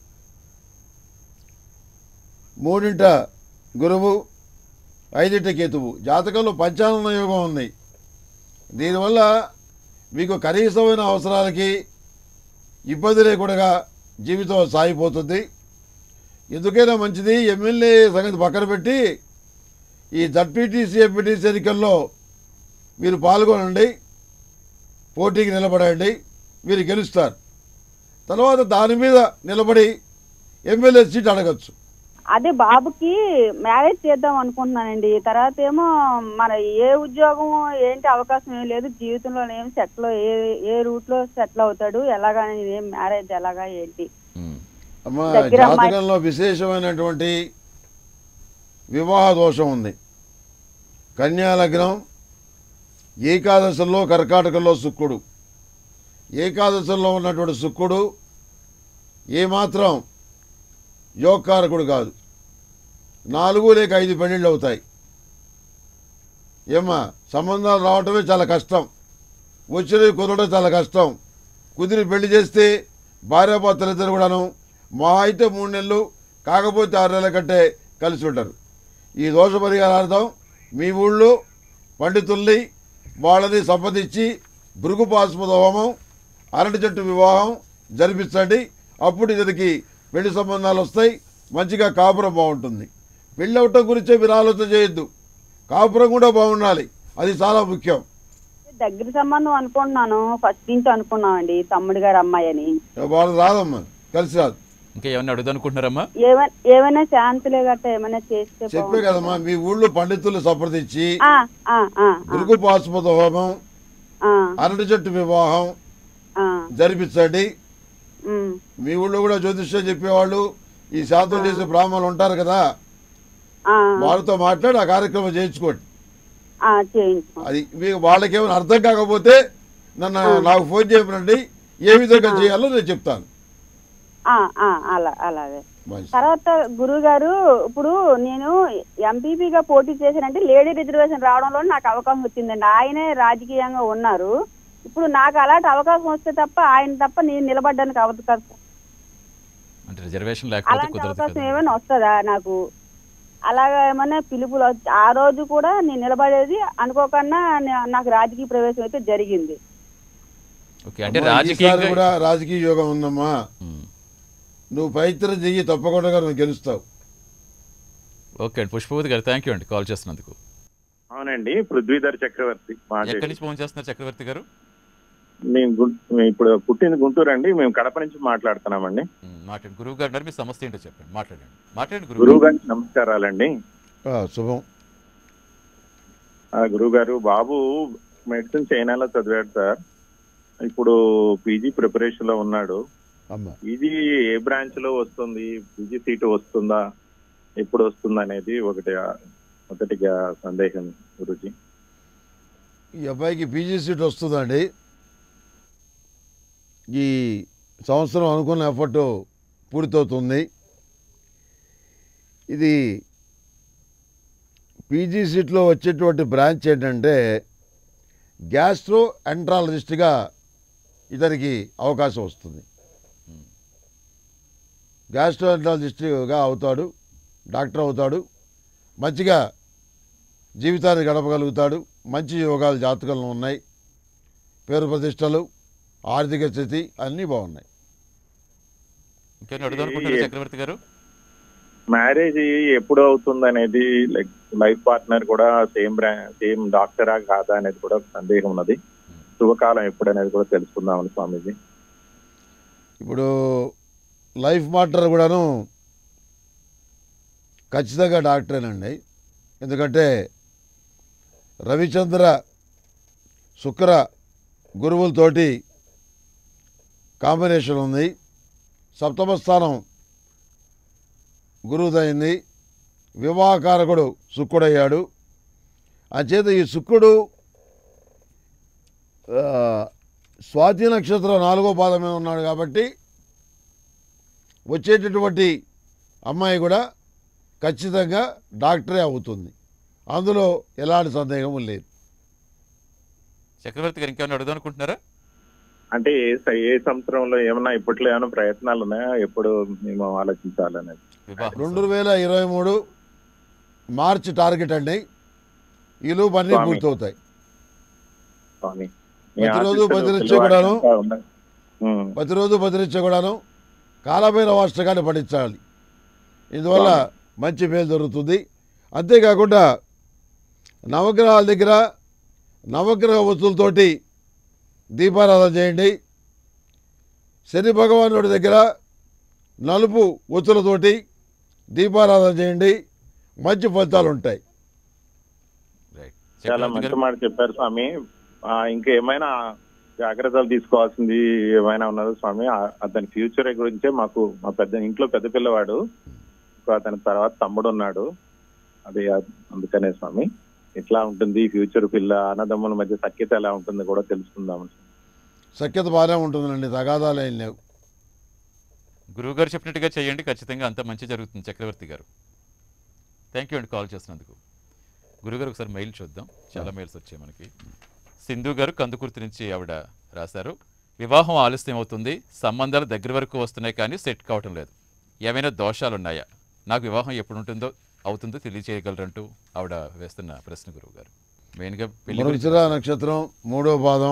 మూడింట గురువు ఐదింట కేతువు జాతకంలో పంచానన యోగం ఉంది దీనివల్ల మీకు కనీసమైన అవసరాలకి ఇబ్బంది లేకుండా జీవితం సాగిపోతుంది ఎందుకైనా మంచిది ఎమ్మెల్యే సంగతి పక్కన పెట్టి ఈ జడ్పీటీసీ ఎంపీటీసీ ఎన్నికల్లో మీరు పాల్గొనండి పోటీకి నిలబడండి మీరు గెలుస్తారు తర్వాత దాని మీద నిలబడి ఎమ్మెల్యే సీట్ అడగచ్చు
అదే బాబుకి మ్యారేజ్ చేద్దాం అనుకుంటున్నానండి తర్వాత ఏమో మన ఏ ఉద్యోగం ఏంటి అవకాశం ఏం లేదు జీవితంలో ఏం సెటిల్ ఏ ఏ రూట్ లో సెటిల్ అవుతాడు ఎలాగా ఏం మ్యారేజ్ ఎలాగా ఏంటి
ఉమ్.
అమ్మ
దగ్గర అమ్మాయి-
జాతకంలో విశేషమైనటువంటి వివాహ దోషం ఉంది కన్యా లగ్నం ఏకాదశంలో కర్కాటకంలో శుక్రుడు ఏకాదశంలో ఉన్నటువంటి శుక్రుడు ఏమాత్రం యోగకారకుడు కాదు నాలుగు లేక ఐదు పెళ్ళిళ్ళు అవుతాయి ఏమ్మా సంబంధాలు రావటమే చాలా కష్టం వచ్చినవి కుదరడం చాలా కష్టం కుదిరి పెళ్లి చేస్తే భార్యాభర్తలు ఇద్దరు కూడాను మా అయితే మూడు నెలలు కాకపోతే ఆరు నెలల కంటే కలిసి ఉంటారు ఈ దోష పరిహారార్థం మీ ఊళ్ళో పండితుల్ని వాళ్ళని సంప్రదించి భృగు పాశుపత హోమం అరటి చెట్టు వివాహం జరిపించండి అప్పుడు ఇతనికి పెళ్లి సంబంధాలు వస్తాయి మంచిగా కాపురం బాగుంటుంది పెళ్ళి అవటం గురించే మీరు ఆలోచన చేయొద్దు కాపురం కూడా బాగుండాలి అది చాలా ముఖ్యం
దగ్గర సంబంధం అనుకుంటున్నాను ఫస్ట్ నుంచి అనుకున్నామండి తమ్ముడు గారు అమ్మాయి అని
వాళ్ళు రాదమ్మా కలిసి రాదు
ఇంకా ఏమన్నా అడుగుదనుకుంటున్నారమ్మా
ఏమైనా ఏమైనా ఛాన్సులే గట్రా ఏమైనా చేస్తే
చెప్పే
బాగుంటుంది.
కదమ్మా మీ ఊళ్ళో పండితులు సంప్రదించి
ఆ, ఆ, ఆ, ఆ,
భృగు పాశుపత హోమం
ఆ,
అరటి చెట్టు వివాహం
ఆ,
జరిపించండి
ఉమ్,
మీ ఊళ్ళో కూడా జ్యోతిష్యం చెప్పేవాళ్ళు ఈ శాతం చేసే బ్రాహ్మణులు ఉంటారు కదా
ఆ,
వాళ్ళతో మాట్లాడి ఆ కార్యక్రమం చేయించుకోండి
ఆ, చేయించుకో
అది మీకు వాళ్ళకేమైనా అర్థం కాకపోతే నన్ను నాకు ఫోన్ చేయమనండి ఏ విధంగా చేయాలో నేను చెప్తాను
ఆ, ఆ, అలా అలాగే
మంచిది.
తర్వాత గురువు గారు ఇప్పుడు నేను ఎంపీపీగా పోటీ చేశానంటే లేడీ రిజర్వేషన్ రావడంలో నాకు అవకాశం వచ్చిందండి ఆయనే రాజకీయంగా ఉన్నారు ఇప్పుడు నాకు అలాంటి అవకాశం వస్తే తప్ప ఆయన తప్ప నేను నిలబడడానికి అవ్వదు కదా సార్.
అంటే రిజర్వేషన్ లేకపోతే
అలాంటి
కుదరదు
అవకాశం
కదా
ఏమైనా వస్తుందా నాకు అలాగా ఏమైనా పిలుపులు వచ్చి- ఆ రోజు కూడా నేను నిలబడేది అనుకోకుండా నే- నాకు రాజకీయ ప్రవేశం అయితే జరిగింది
ఓకే అంటే
అమ్మా, ఈసారి
రాజకీయంగా
కూడా రాజకీయ యోగం ఉందమ్మా
ఉమ్.
నువ్వు ప్రయత్నం చెయ్యి తప్పకుండా నువ్వు గెలుస్తావు
ఓకే అండి పుష్పవతి గారు థ్యాంక్ యూ అండి కాల్ చేసినందుకు
అవునండి పృథ్వీధర్ చక్రవర్తి
ఎక్కడి
మాట్లాడి
నుంచి ఫోన్ చేస్తున్నారు చక్రవర్తి గారు
మేము గుం- మేము ఇప్పుడు పుట్టింది గుంటూరు అండి మేము కడప నుంచి మాట్లాడుతున్నామండి
ఉమ్, మాట్లాడండి గురువు గారు ఉన్నారు, మీ సమస్య ఏంటో చెప్పండి మాట్లాడండి మాట్లాడండి గురువు
గురువు గారికి నమస్కారాలండి
ఆ, శుభం
ఆ గురువు గారు బాబు మెడిసిన్ చైనాలో చదివాడు సార్ ఇప్పుడు పీజీ ప్రిపరేషన్ లో ఉన్నాడు
అమ్మ
పీజీ ఏ బ్రాంచ్ లో వస్తుంది పీజీ సీటు వస్తుందా ఎప్పుడు వస్తుంది అనేది ఒకటి మొదటిగా సందేహం గురుజీ
ఈ అబ్బాయికి పీజీ సీట్ వస్తుందండి ఈ సంవత్సరం అనుకున్న ఎఫర్ట్ పూర్తవుతుంది ఇది పీజీ సీట్లో వచ్చేటువంటి బ్రాంచ్ ఏంటంటే గ్యాస్ట్రో ఎంట్రాలజిస్ట్గా ఇతనికి అవకాశం వస్తుంది గ్యాస్ట్రో ఎంట్రాలజిస్ట్గా అవుతాడు డాక్టర్ అవుతాడు మంచిగా జీవితాన్ని గడపగలుగుతాడు మంచి యోగాలు జాతకంలో ఉన్నాయి పేరు ప్రతిష్టలు ఆర్థిక స్థితి అన్నీ బాగున్నాయి
ఇంకేమైనా అడుగుదనుకుంటున్నారు చక్రవర్తి గారు
మ్యారేజ్ ఎప్పుడు అవుతుంది అనేది లైక్ లైఫ్ పార్ట్నర్ కూడా సేమ్ బ్రా సేమ్ డాక్టరా కాదా అనేది కూడా ఒక సందేహం ఉన్నది శుభకాలం ఎప్పుడు అనేది కూడా తెలుసుకుందామని స్వామీజీ
ఇప్పుడు లైఫ్ మాస్టర్ కూడాను ఖచ్చితంగా డాక్టరేనండి ఎందుకంటే రవిచంద్ర శుక్ర గురువులతోటి కాంబినేషన్ ఉంది సప్తమ స్థానం గురువుదైంది వివాహకారకుడు శుక్రుడయ్యాడు అంచేత ఈ శుక్రుడు ఆ, స్వాతి నక్షత్రం నాలుగో పాదం మీద ఉన్నాడు కాబట్టి వచ్చేటటువంటి అమ్మాయి కూడా ఖచ్చితంగా డాక్టరే అవుతుంది అందులో ఎలాంటి సందేహం లేదు
చక్రవర్తి గారు ఇంకేమైనా అడుగుదాం అనుకుంటున్నారా
అంటే ఏ స- ఏ సంవత్సరంలో ఏమన్నా ఇప్పట్లో ఏమైనా ప్రయత్నాలు ఉన్నాయా ఎప్పుడు మేము ఆలోచించాలనేది
వివాహం
రెండు వేల ఇరవై మూడు మార్చి టార్గెట్ అండి ఈలోపు అన్నీ
స్వామి.
పూర్తవుతాయి
స్వామి మీ
ప్రతిరోజు
ఆశీస్సులు
బదిలిచ్చే
పిల్లవాడికి
కూడాను.
ఇంకా ఉన్నాయి. ఉమ్.
ప్రతిరోజు భద్రించ కూడాను కాలభైర అష్టకాన్ని పఠించాలి ఇందువల్ల మంచి మేలు జరుగుతుంది అంతేకాకుండా నవగ్రహాల దగ్గర నవగ్రహ వస్తువులతోటి దీపారాధన చేయండి శని భగవానుడి దగ్గర నలుపు ఒత్తులతోటి దీపారాధన చేయండి మంచి ఫలితాలు ఉంటాయి
రైట్
చాలా
చక్రవర్తి
మంచి
గారు
మాట చెప్పారు స్వామి ఆ, ఇంకా ఏమైనా జాగ్రత్తలు తీసుకోవాల్సింది ఏమైనా ఉన్నదో స్వామి ఆ- అతని ఫ్యూచర్ గురించే మాకు మా పెద్ద ఇంట్లో పెద్ద పిల్లవాడు ఇంకో అతని తర్వాత తమ్ముడు ఉన్నాడు అది ఆ- అందుకనే స్వామి ఎట్లా ఉంటుంది ఫ్యూచర్ పిల్ల అన్నదమ్ముల మధ్య సఖ్యత ఎలా ఉంటుంది కూడా తెలుసుకుందాం
సఖ్యత బాగానే ఉంటుందండి తగాదాలు ఏం లేవు
గురువు గారు చెప్పినట్టుగా చేయండి ఖచ్చితంగా అంత మంచి జరుగుతుంది చక్రవర్తి గారు థ్యాంక్ యూ అండి కాల్ చేసినందుకు గురుగారు ఒకసారి మెయిల్ చూద్దాం చాలా మెయిల్స్ వచ్చాయి మనకి సింధు గారు కందుకుర్తి నుంచి ఆవిడ రాశారు వివాహం ఆలస్యం అవుతుంది సంబంధాలు దగ్గర వరకు వస్తున్నాయి కానీ సెట్ కావటం లేదు ఏమైనా దోషాలు ఉన్నాయా నాకు వివాహం ఎప్పుడు ఉంటుందో అవుతుందో తెలియజేయగలరంటూ ఆవిడ వేస్తున్న ప్రశ్న గురువు గారు మెయిన్గా పెళ్లి గురించి
మృగశిర నక్షత్రం మూడో పాదం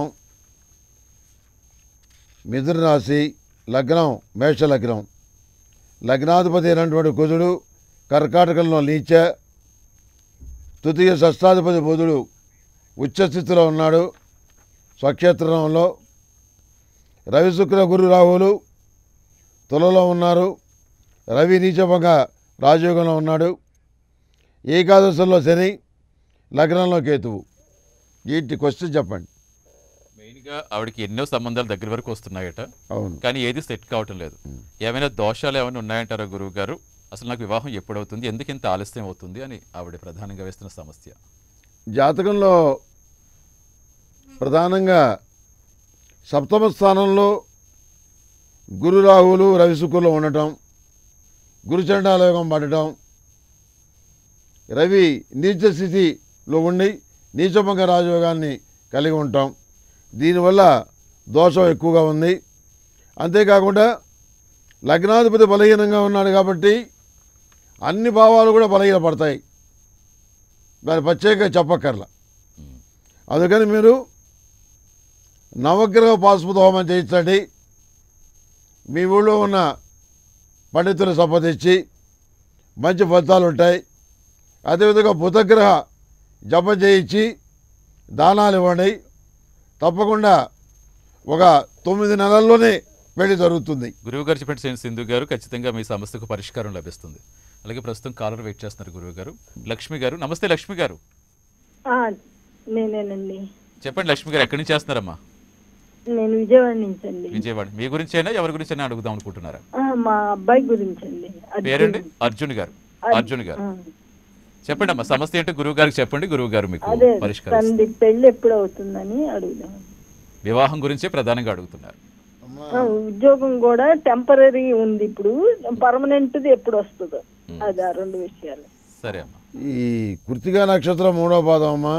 మిథున రాశి లగ్నం మేష లగ్నం లగ్నాధిపతి అయినటువంటి కుజుడు కర్కాటకంలో నీచ తృతీయ షష్టాధిపతి బుధుడు ఉచ్చస్థితిలో ఉన్నాడు స్వక్షేత్రంలో రవి శుక్ర గురు రాహువులు తులలో ఉన్నారు రవి నీచభంగా రాజయోగంలో ఉన్నాడు ఏకాదశంలో శని లగ్నంలో కేతువు వీటి క్వశ్చన్ చెప్పండి
మెయిన్గా ఆవిడకి ఎన్నో సంబంధాలు దగ్గర వరకు వస్తున్నాయట
అవును
కానీ ఏది సెట్ కావటం లేదు ఏమైనా దోషాలు ఏమైనా ఉన్నాయంటారా గురువు గారు అసలు నాకు వివాహం ఎప్పుడవుతుంది ఎందుకు ఇంత ఆలస్యం అవుతుంది అని ఆవిడ ప్రధానంగా వేస్తున్న సమస్య
జాతకంలో ప్రధానంగా సప్తమ స్థానంలో గురు రాహువులు రవి శుక్రులు ఉండటం గురుచండాలయోగం పడటం రవి నీచ స్థితిలో ఉండి నీచభంగ రాజయోగాన్ని కలిగి ఉంటాం దీనివల్ల దోషం ఎక్కువగా ఉంది అంతేకాకుండా లగ్నాధిపతి బలహీనంగా ఉన్నాడు కాబట్టి అన్ని భావాలు కూడా బలహీనపడతాయి దాని ప్రత్యేకంగా చెప్పక్కర్లా అందుకని మీరు నవగ్రహ పాశుపత హోమం చేయించండి మీ ఊళ్ళో ఉన్న పండితులు సంప్రదించి మంచి ఫలితాలు ఉంటాయి అదేవిధంగా బుధగ్రహ జపం చేయించి దానాలు ఇవ్వండి తప్పకుండా ఒక తొమ్మిది నెలల్లోనే పెళ్లి జరుగుతుంది
గురువు గారు చెప్పిన సింధు గారు ఖచ్చితంగా మీ సమస్యకు పరిష్కారం లభిస్తుంది అలాగే ప్రస్తుతం కాలర్ వెయిట్ చేస్తున్నారు గురువు గారు లక్ష్మి గారు నమస్తే లక్ష్మి గారు
ఆ, నేనేనండి
చెప్పండి లక్ష్మి గారు ఎక్కడి నుంచి చేస్తున్నారమ్మా
నేను విజయవాడ నుంచి అండి
విజయవాడ మీ గురించైనా ఎవరి గురించైనా అడుగుదాం అనుకుంటున్నారా
ఆ, మా అబ్బాయి గురించి అండి అర్జున్.
పేరండి అర్జున్ గారు అర్జున్ గారు
ఆ,
చెప్పండి అమ్మా సమస్య ఏంటో గురువు గారికి చెప్పండి గురువు గారు మీకు
అదే
పరిష్కారం
తనది పెళ్లి ఎప్పుడు అవుతుందని అడుగుదాం
వివాహం గురించే ప్రధానంగా అడుగుతున్నారు
ఆ, ఉద్యోగం కూడా టెంపరీ ఉంది ఇప్పుడు పర్మనెంట్ది ఎప్పుడు వస్తుందో అది ఆ రెండు విషయాలు
సరే అమ్మా
ఈ కృతికా నక్షత్రం మూడో పాదం అమ్మ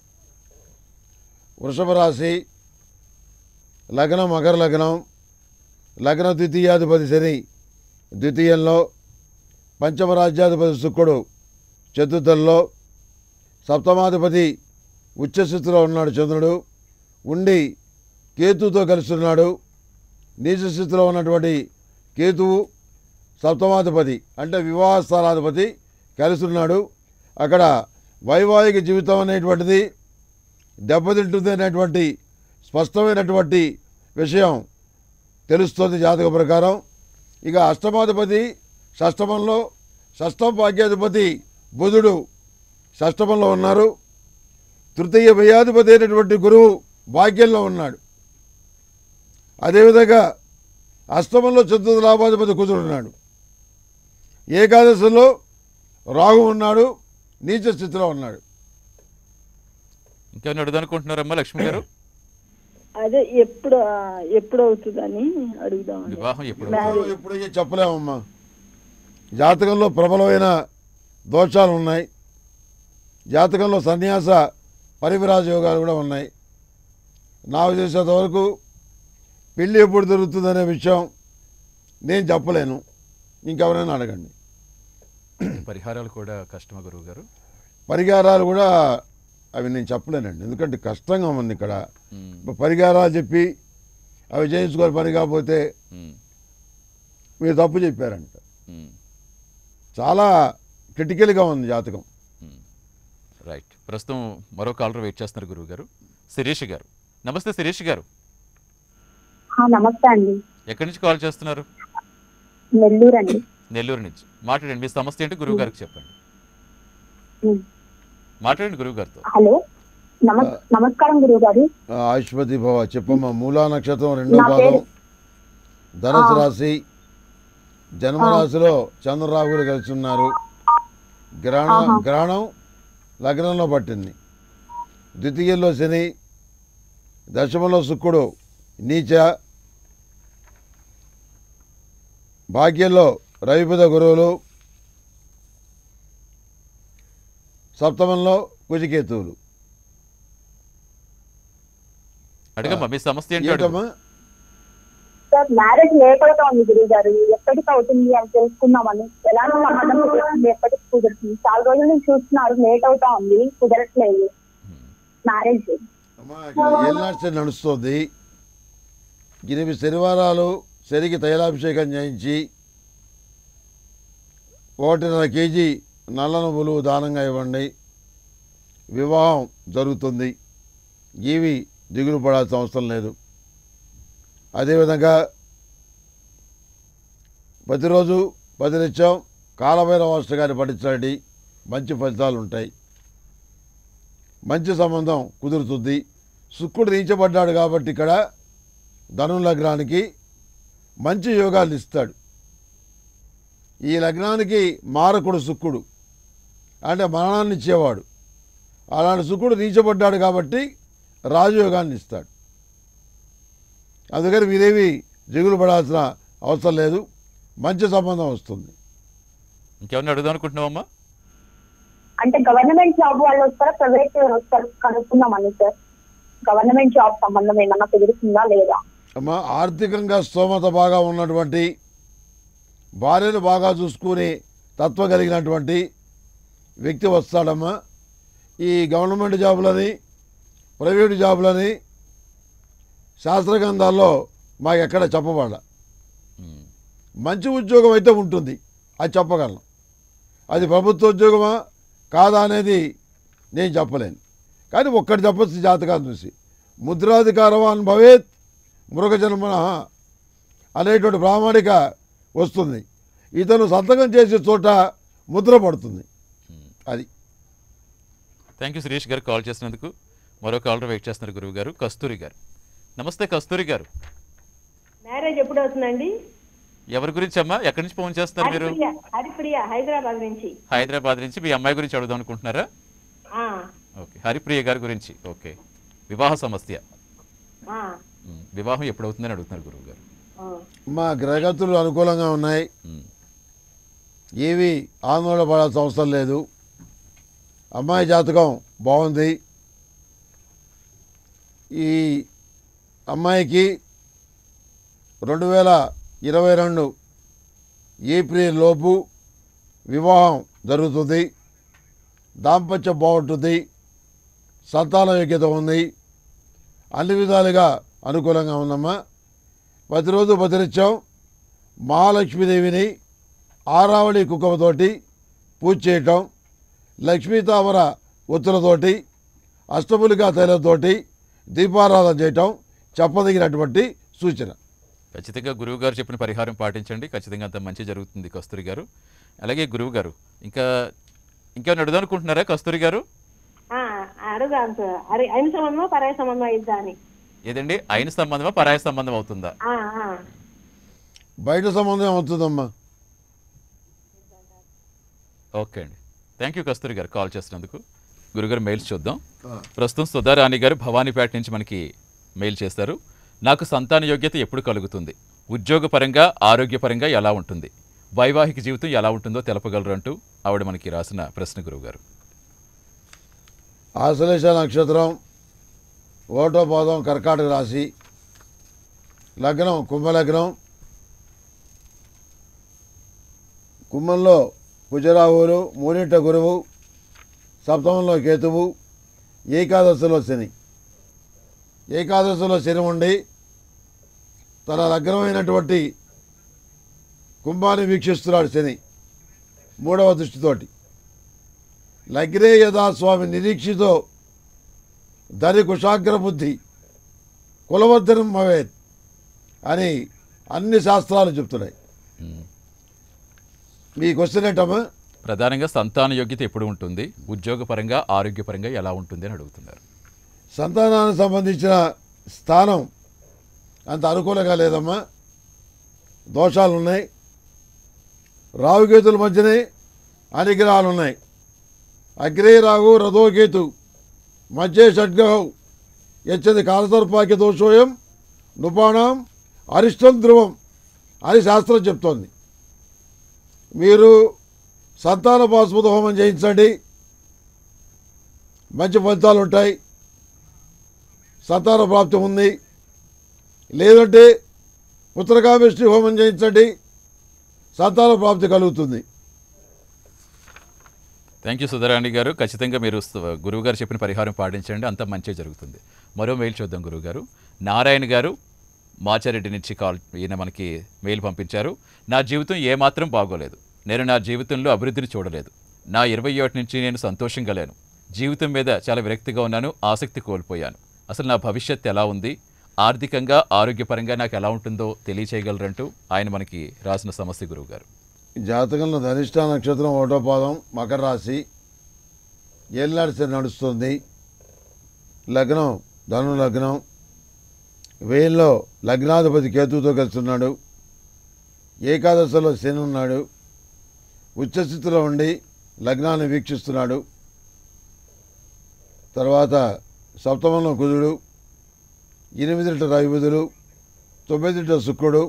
వృషభ రాశి లగ్నం మకర లగ్నం లగ్న ద్వితీయాధిపతి శని ద్వితీయంలో పంచమరాజ్యాధిపతి శుక్రుడు చతుర్థంలో సప్తమాధిపతి ఉచ్చస్థితిలో ఉన్నాడు చంద్రుడు ఉండి కేతుతో కలుస్తున్నాడు నీచ స్థితిలో ఉన్నటువంటి కేతువు సప్తమాధిపతి అంటే వివాహ స్థానాధిపతి కలిసి ఉన్నాడు అక్కడ వైవాహిక జీవితం అనేటువంటిది దెబ్బతింటుంది అనేటువంటి స్పష్టమైనటువంటి విషయం తెలుస్తుంది జాతక ప్రకారం ఇక అష్టమాధిపతి షష్టమంలో షష్టం భాగ్యాధిపతి బుధుడు షష్టమంలో ఉన్నారు తృతీయ వ్యయాధిపతి అయినటువంటి గురువు భాగ్యంలో ఉన్నాడు అదేవిధంగా అష్టమంలో చతుర్థ లాభాధిపతి కుదురున్నాడు ఏకాదశిలో రాహు ఉన్నాడు నీచ స్థితిలో ఉన్నాడు
ఇంకేమైనా అడుగుదనుకుంటున్నారమ్మా లక్ష్మి గారు
అదే ఎప్పుడు ఆ, ఎప్పుడు అవుతుందని అడుగుదామని
వివాహం ఎప్పుడు
ఎప్పుడు ఎప్పుడయ్యే చెప్పలేమమ్మా జాతకంలో ప్రబలమైన దోషాలు ఉన్నాయి జాతకంలో సన్యాస పరివిరాజ యోగాలు కూడా ఉన్నాయి నాకు తెలిసినంత వరకు పెళ్ళి ఎప్పుడు దొరుకుతుందనే విషయం నేను చెప్పలేను ఇంకెవరైనా అడగండి
పరిహారాలు కూడా కష్టమా గురువు గారు
పరిహారాలు కూడా అవి నేను చెప్పలేనండి ఎందుకంటే కష్టంగా ఉంది ఇక్కడ
ఉమ్,
ఇప్పుడు పరిహారాలు చెప్పి అవి చేయించుకొని పని కాకపోతే
ఉమ్,
మీరు తప్పు చెప్పారంట
ఉమ్,
చాలా క్రిటికల్గా ఉంది జాతకం
ఉమ్. రైట్ ప్రస్తుతం మరో కాలర్ వెయిట్ చేస్తున్నారు గురువు గారు శిరీష్ గారు నమస్తే శిరీష్ గారు
నమస్తే అండి
ఎక్కడి నుంచి కాల్ చేస్తున్నారు
నెల్లూరు అండి
నెల్లూరు నుంచి మాట్లాడండి మీ సమస్య ఏంటి గురువు గారికి చెప్పండి
ఉమ్.
మాట్లాడండి గురువు గారితో
హలో నమస్ నమస్కారం గురువు గారు
ఆ, ఆయుష్మతి భవ చెప్పమ్మా మూలా నక్షత్రం రెండో
నా
పాదం
పేరు-
ధనుసు
ఆ.
రాశి జన్మరాశిలో చంద్రరాహులు కలిసి ఉన్నారు గ్రహణం
ఆహా.
గ్రహణం లగ్నంలో పట్టింది ద్వితీయంలో శని దశమంలో శుక్రుడు నీచ భాగ్యంలో రవిపద గురువులు సప్తమంలో కుజికేతువులు
అడగమ్మా మీ సమస్య ఏంటి అడుగు
ఏంటమ్మా
సార్ మ్యారేజ్ లేట్ అవుతా ఉంది గురువు గారు ఎప్పటికి అవుతుంది అని తెలుసుకుందామని ఎలానో సంబంధం కుదురుతుంది ఎప్పటికి కుదురుతుంది చాలా రోజుల నుంచి చూస్తున్నారు లేట్ అవుతా ఉంది కుదరట్లేదు మ్యారేజ్
అమ్మా, ఇక్కడ ఏలినాటి శని నడుస్తుంది ఎనిమిది శనివారాలు శనికి తైలాభిషేకం చేయించి ఒకటిన్నర కేజీ నల్ల నువ్వులు దానంగా ఇవ్వండి వివాహం జరుగుతుంది ఏవి దిగులు పడాల్సిన అవసరం లేదు అదేవిధంగా ప్రతిరోజు ప్రతినిత్యం కాలభైరవ అష్టకాన్ని పఠించండి మంచి ఫలితాలు ఉంటాయి మంచి సంబంధం కుదురుతుంది శుక్రుడు నీచబడ్డాడు కాబట్టి ఇక్కడ ధను లగ్నానికి మంచి యోగాలు ఇస్తాడు ఈ లగ్నానికి మారకుడు శుక్రుడు అంటే మరణాన్ని ఇచ్చేవాడు అలాంటి శుక్రుడు నీచబడ్డాడు కాబట్టి రాజయోగాన్ని ఇస్తాడు అందుకని మీరేమి దిగులు పడాల్సిన అవసరం లేదు మంచి సంబంధం వస్తుంది
ఇంకేమన్నా అడుగుదాం అనుకుంటున్నావమ్మా
అంటే గవర్నమెంట్ జాబ్ వాళ్ళు వస్తారా ప్రైవేట్ వస్తారు కనుక్కుందామని సార్ గవర్నమెంట్ జాబ్ సంబంధం ఏమన్నా కుదురుతుందా లేదా
అమ్మా ఆర్థికంగా స్తోమత బాగా ఉన్నటువంటి భార్యను బాగా చూసుకుని తత్వ కలిగినటువంటి వ్యక్తి వస్తాడమ్మా ఈ గవర్నమెంట్ జాబులని ప్రైవేటు జాబులని శాస్త్రగ్రంథాల్లో మాకు ఎక్కడ చెప్పబడ
ఉమ్,
మంచి ఉద్యోగం అయితే ఉంటుంది అది చెప్పగలను అది ప్రభుత్వ ఉద్యోగమా కాదా అనేది నేను చెప్పలేను కానీ ఒక్కటి చెప్పచ్చు జాతకాన్ని చూసి ముద్రాధికారవాన్ భవేత్ మృగజన్మన అనేటువంటి ప్రామాణిక వస్తుంది ఇతను సంతకం చేసే చోట ముద్ర పడుతుంది అది
థ్యాంక్ యూ సురేష్ గారు కాల్ చేసినందుకు మరో కాలర్ వెయిట్ చేస్తున్నారు గురువు గారు కస్తూరి గారు నమస్తే కస్తూరి గారు
మ్యారేజ్ ఎప్పుడు అవుతుందండి
ఎవరి గురించి అమ్మా ఎక్కడి నుంచి ఫోన్ చేస్తున్నారు మీరు
హరిప్రియ హరిప్రియ హైదరాబాద్ నుంచి
హైదరాబాద్ నుంచి మీ అమ్మాయి గురించి అడుగుదాం అనుకుంటున్నారా
ఆ,
ఓకే హరిప్రియ గారి గురించి ఓకే వివాహ సమస్య
ఆ,
ఉమ్, వివాహం ఎప్పుడు అవుతుందని అడుగుతున్నారు గురువు గారు
ఆ.
మా గ్రహగతులు అనుకూలంగా ఉన్నాయి
ఉమ్,
ఏవి ఆందోళన పడాల్సిన అవసరం లేదు అమ్మాయి జాతకం బాగుంది ఈ అమ్మాయికి రెండు వేల ఇరవై రెండు ఏప్రిల్ లోపు వివాహం జరుగుతుంది దాంపత్యం బాగుంటుంది సంతాన యోగ్యత ఉంది అన్ని విధాలుగా అనుకూలంగా ఉందమ్మా ప్రతిరోజు ప్రతినిత్యం మహాలక్ష్మీదేవిని ఆరావళి కుక్కమతోటి పూజ చేయటం లక్ష్మీ తామర ఒత్తులతోటి అష్టములికా తైలంతోటి దీపారాధన చేయటం చెప్పదగినటువంటి సూచన
ఖచ్చితంగా గురువు గారు చెప్పిన పరిహారం పాటించండి ఖచ్చితంగా అంత మంచి జరుగుతుంది కస్తూరి గారు అలాగే గురువు గారు ఇంకా ఇంకేమైనా అడుగుదాం అనుకుంటున్నారా కస్తూరి గారు
ఆ, అడుగుదాం సార్ అరే అయిన సంబంధమా పరాయ సంబంధం అయిద్దా అని
ఏదండి అయిన సంబంధమా పరాయ సంబంధం అవుతుందా
ఆ, ఆ.
బయట సంబంధం అవుతుందమ్మా
ఓకే అండి థ్యాంక్ యూ కస్తూరి గారు కాల్ చేసినందుకు గురుగారు మెయిల్స్ చూద్దాం ప్రస్తుతం సుధారాణి గారు భవానీపేట నుంచి మనకి మెయిల్ చేస్తారు నాకు సంతాన యోగ్యత ఎప్పుడు కలుగుతుంది ఉద్యోగపరంగా ఆరోగ్యపరంగా ఎలా ఉంటుంది వైవాహిక జీవితం ఎలా ఉంటుందో తెలపగలరు అంటూ ఆవిడ మనకి రాసిన ప్రశ్న గురువు గారు
ఆశ్లేష నక్షత్రం ఓటో పాదం కర్కాటక రాశి లగ్నం కుంభలగ్నం కుంభంలో కుజరాహువులు మూడింట గురువు సప్తమంలో కేతువు ఏకాదశిలో శని ఏకాదశిలో శని ఉండి తన లగ్నమైనటువంటి కుంభాన్ని వీక్షిస్తున్నాడు శని మూడవ దృష్టితోటి లగ్నే యథా స్వామి నిరీక్షితో ధరి కుశాగ్ర బుద్ధి కులవర్ధనం భవేత్ అని అన్ని శాస్త్రాలు చెప్తున్నాయి మీ క్వశ్చన్ ఏంటమ్మా
ప్రధానంగా సంతాన యోగ్యత ఎప్పుడు ఉంటుంది ఉద్యోగపరంగా ఆరోగ్యపరంగా ఎలా ఉంటుంది అని అడుగుతున్నారు
సంతానానికి సంబంధించిన స్థానం అంత అనుకూలంగా లేదమ్మా దోషాలు ఉన్నాయి రావుకేతుల మధ్యనే అనుగ్రహాలు ఉన్నాయి అగ్రే రాహు రథోకేతు మధ్య షడ్గహౌ యచ్చది కాలసర్పాకి దోషోయం నృపాణం అరిష్టం ధ్రువం అని శాస్త్రం చెప్తోంది మీరు సంతాన పాశుపత హోమం చేయించండి మంచి ఫలితాలు ఉంటాయి సంతాన ప్రాప్తి ఉంది లేదంటే పుత్రకామేష్టి హోమం చేయించండి సంతాన ప్రాప్తి కలుగుతుంది
థ్యాంక్ యూ సుధారాణి గారు ఖచ్చితంగా మీరు స్- గురువు గారు చెప్పిన పరిహారం పాటించండి అంతా మంచిగా జరుగుతుంది మరో మెయిల్ చూద్దాం గురువు గారు నారాయణ గారు మాచారెడ్డి నుంచి కాల్ ఈయన మనకి మెయిల్ పంపించారు నా జీవితం ఏమాత్రం బాగోలేదు నేను నా జీవితంలో అభివృద్ధిని చూడలేదు నా ఇరవై ఏటి నుంచి నేను సంతోషంగా లేను జీవితం మీద చాలా విరక్తిగా ఉన్నాను ఆసక్తి కోల్పోయాను అసలు నా భవిష్యత్ ఎలా ఉంది ఆర్థికంగా ఆరోగ్యపరంగా నాకు ఎలా ఉంటుందో తెలియచేయగలరంటూ ఆయన మనకి రాసిన సమస్య గురువు గారు
జాతకంలో ధనిష్ట నక్షత్రం ఒకటో పాదం మకర రాశి ఏళ్ళనాడిసి నడుస్తుంది లగ్నం ధను లగ్నం వేయంలో లగ్నాధిపతి కేతువుతో కలిసి ఉన్నాడు ఏకాదశిలో శని ఉన్నాడు ఉచ్చస్థితిలో ఉండి లగ్నాన్ని వీక్షిస్తున్నాడు తర్వాత సప్తమంలో కుజుడు ఎనిమిదింట రవిబుధుడు తొమ్మిదింట శుక్రుడు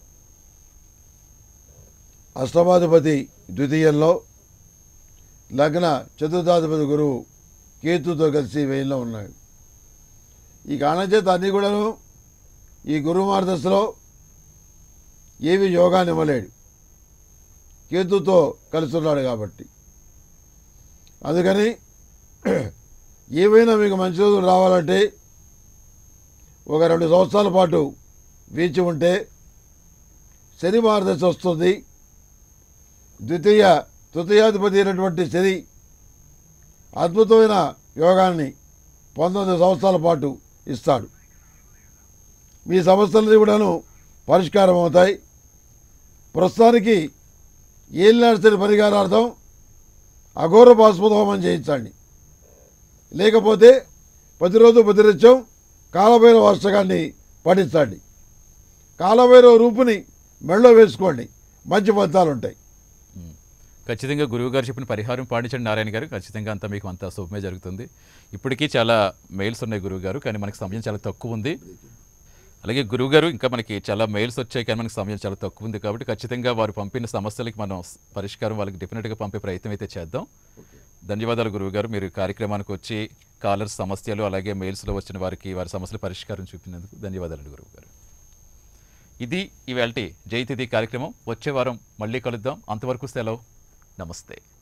అష్టమాధిపతి ద్వితీయంలో లగ్న చతుర్థాధిపతి గురువు కేతుతో కలిసి వేయంలో ఉన్నాడు ఈ కారణం చేత అన్నీ కూడాను ఈ గురువు మార్గదశలో ఏవి యోగాన్ని ఇవ్వలేడు కేతుతో కలిసి ఉన్నాడు కాబట్టి అందుకని ఏవైనా మీకు మంచి రోజులు రావాలంటే ఒక రెండు సంవత్సరాల పాటు వేచి ఉంటే శని మార్గదశ వస్తుంది ద్వితీయ తృతీయాధిపతి అయినటువంటి శని అద్భుతమైన యోగాన్ని పంతొమ్మిది సంవత్సరాల పాటు ఇస్తాడు మీ సమస్యలన్నీ కూడాను పరిష్కారం అవుతాయి ప్రస్తుతానికి ఏలినాడు శని పరిహారార్థం అఘోర బాస్పద హోమం చేయించండి లేకపోతే ప్రతిరోజు ప్రతినిత్యం కాలభైరవ అష్టకాన్ని పఠించండి కాలభైరవ రూపుని మెళ్ళో వేసుకోండి మంచి ఫలితాలు ఉంటాయి
ఖచ్చితంగా గురువు గారు చెప్పిన పరిహారం పాటించండి నారాయణ గారు ఖచ్చితంగా అంతా మీకు అంతా శుభమే జరుగుతుంది ఇప్పటికీ చాలా మెయిల్స్ ఉన్నాయి గురువు గారు కానీ మనకి సమయం చాలా తక్కువ ఉంది అలాగే గురువు గారు ఇంకా మనకి చాలా మెయిల్స్ వచ్చాయి కానీ మనకి సమయం చాలా తక్కువ ఉంది కాబట్టి ఖచ్చితంగా వారు పంపిన సమస్యలకి మనం స్- పరిష్కారం వాళ్ళకి డెఫినెట్గా పంపే ప్రయత్నం అయితే చేద్దాం ధన్యవాదాలు గురువు గారు మీరు కార్యక్రమానికి వచ్చి కాలర్స్ సమస్యలు అలాగే మెయిల్స్లో వచ్చిన వారికి వారి సమస్యల పరిష్కారం చూపినందుకు ధన్యవాదాలు గురువు గారు ఇది ఇవాళ జైతిథి కార్యక్రమం వచ్చే వారం మళ్ళీ కలుద్దాం అంతవరకు సెలవు నమస్తే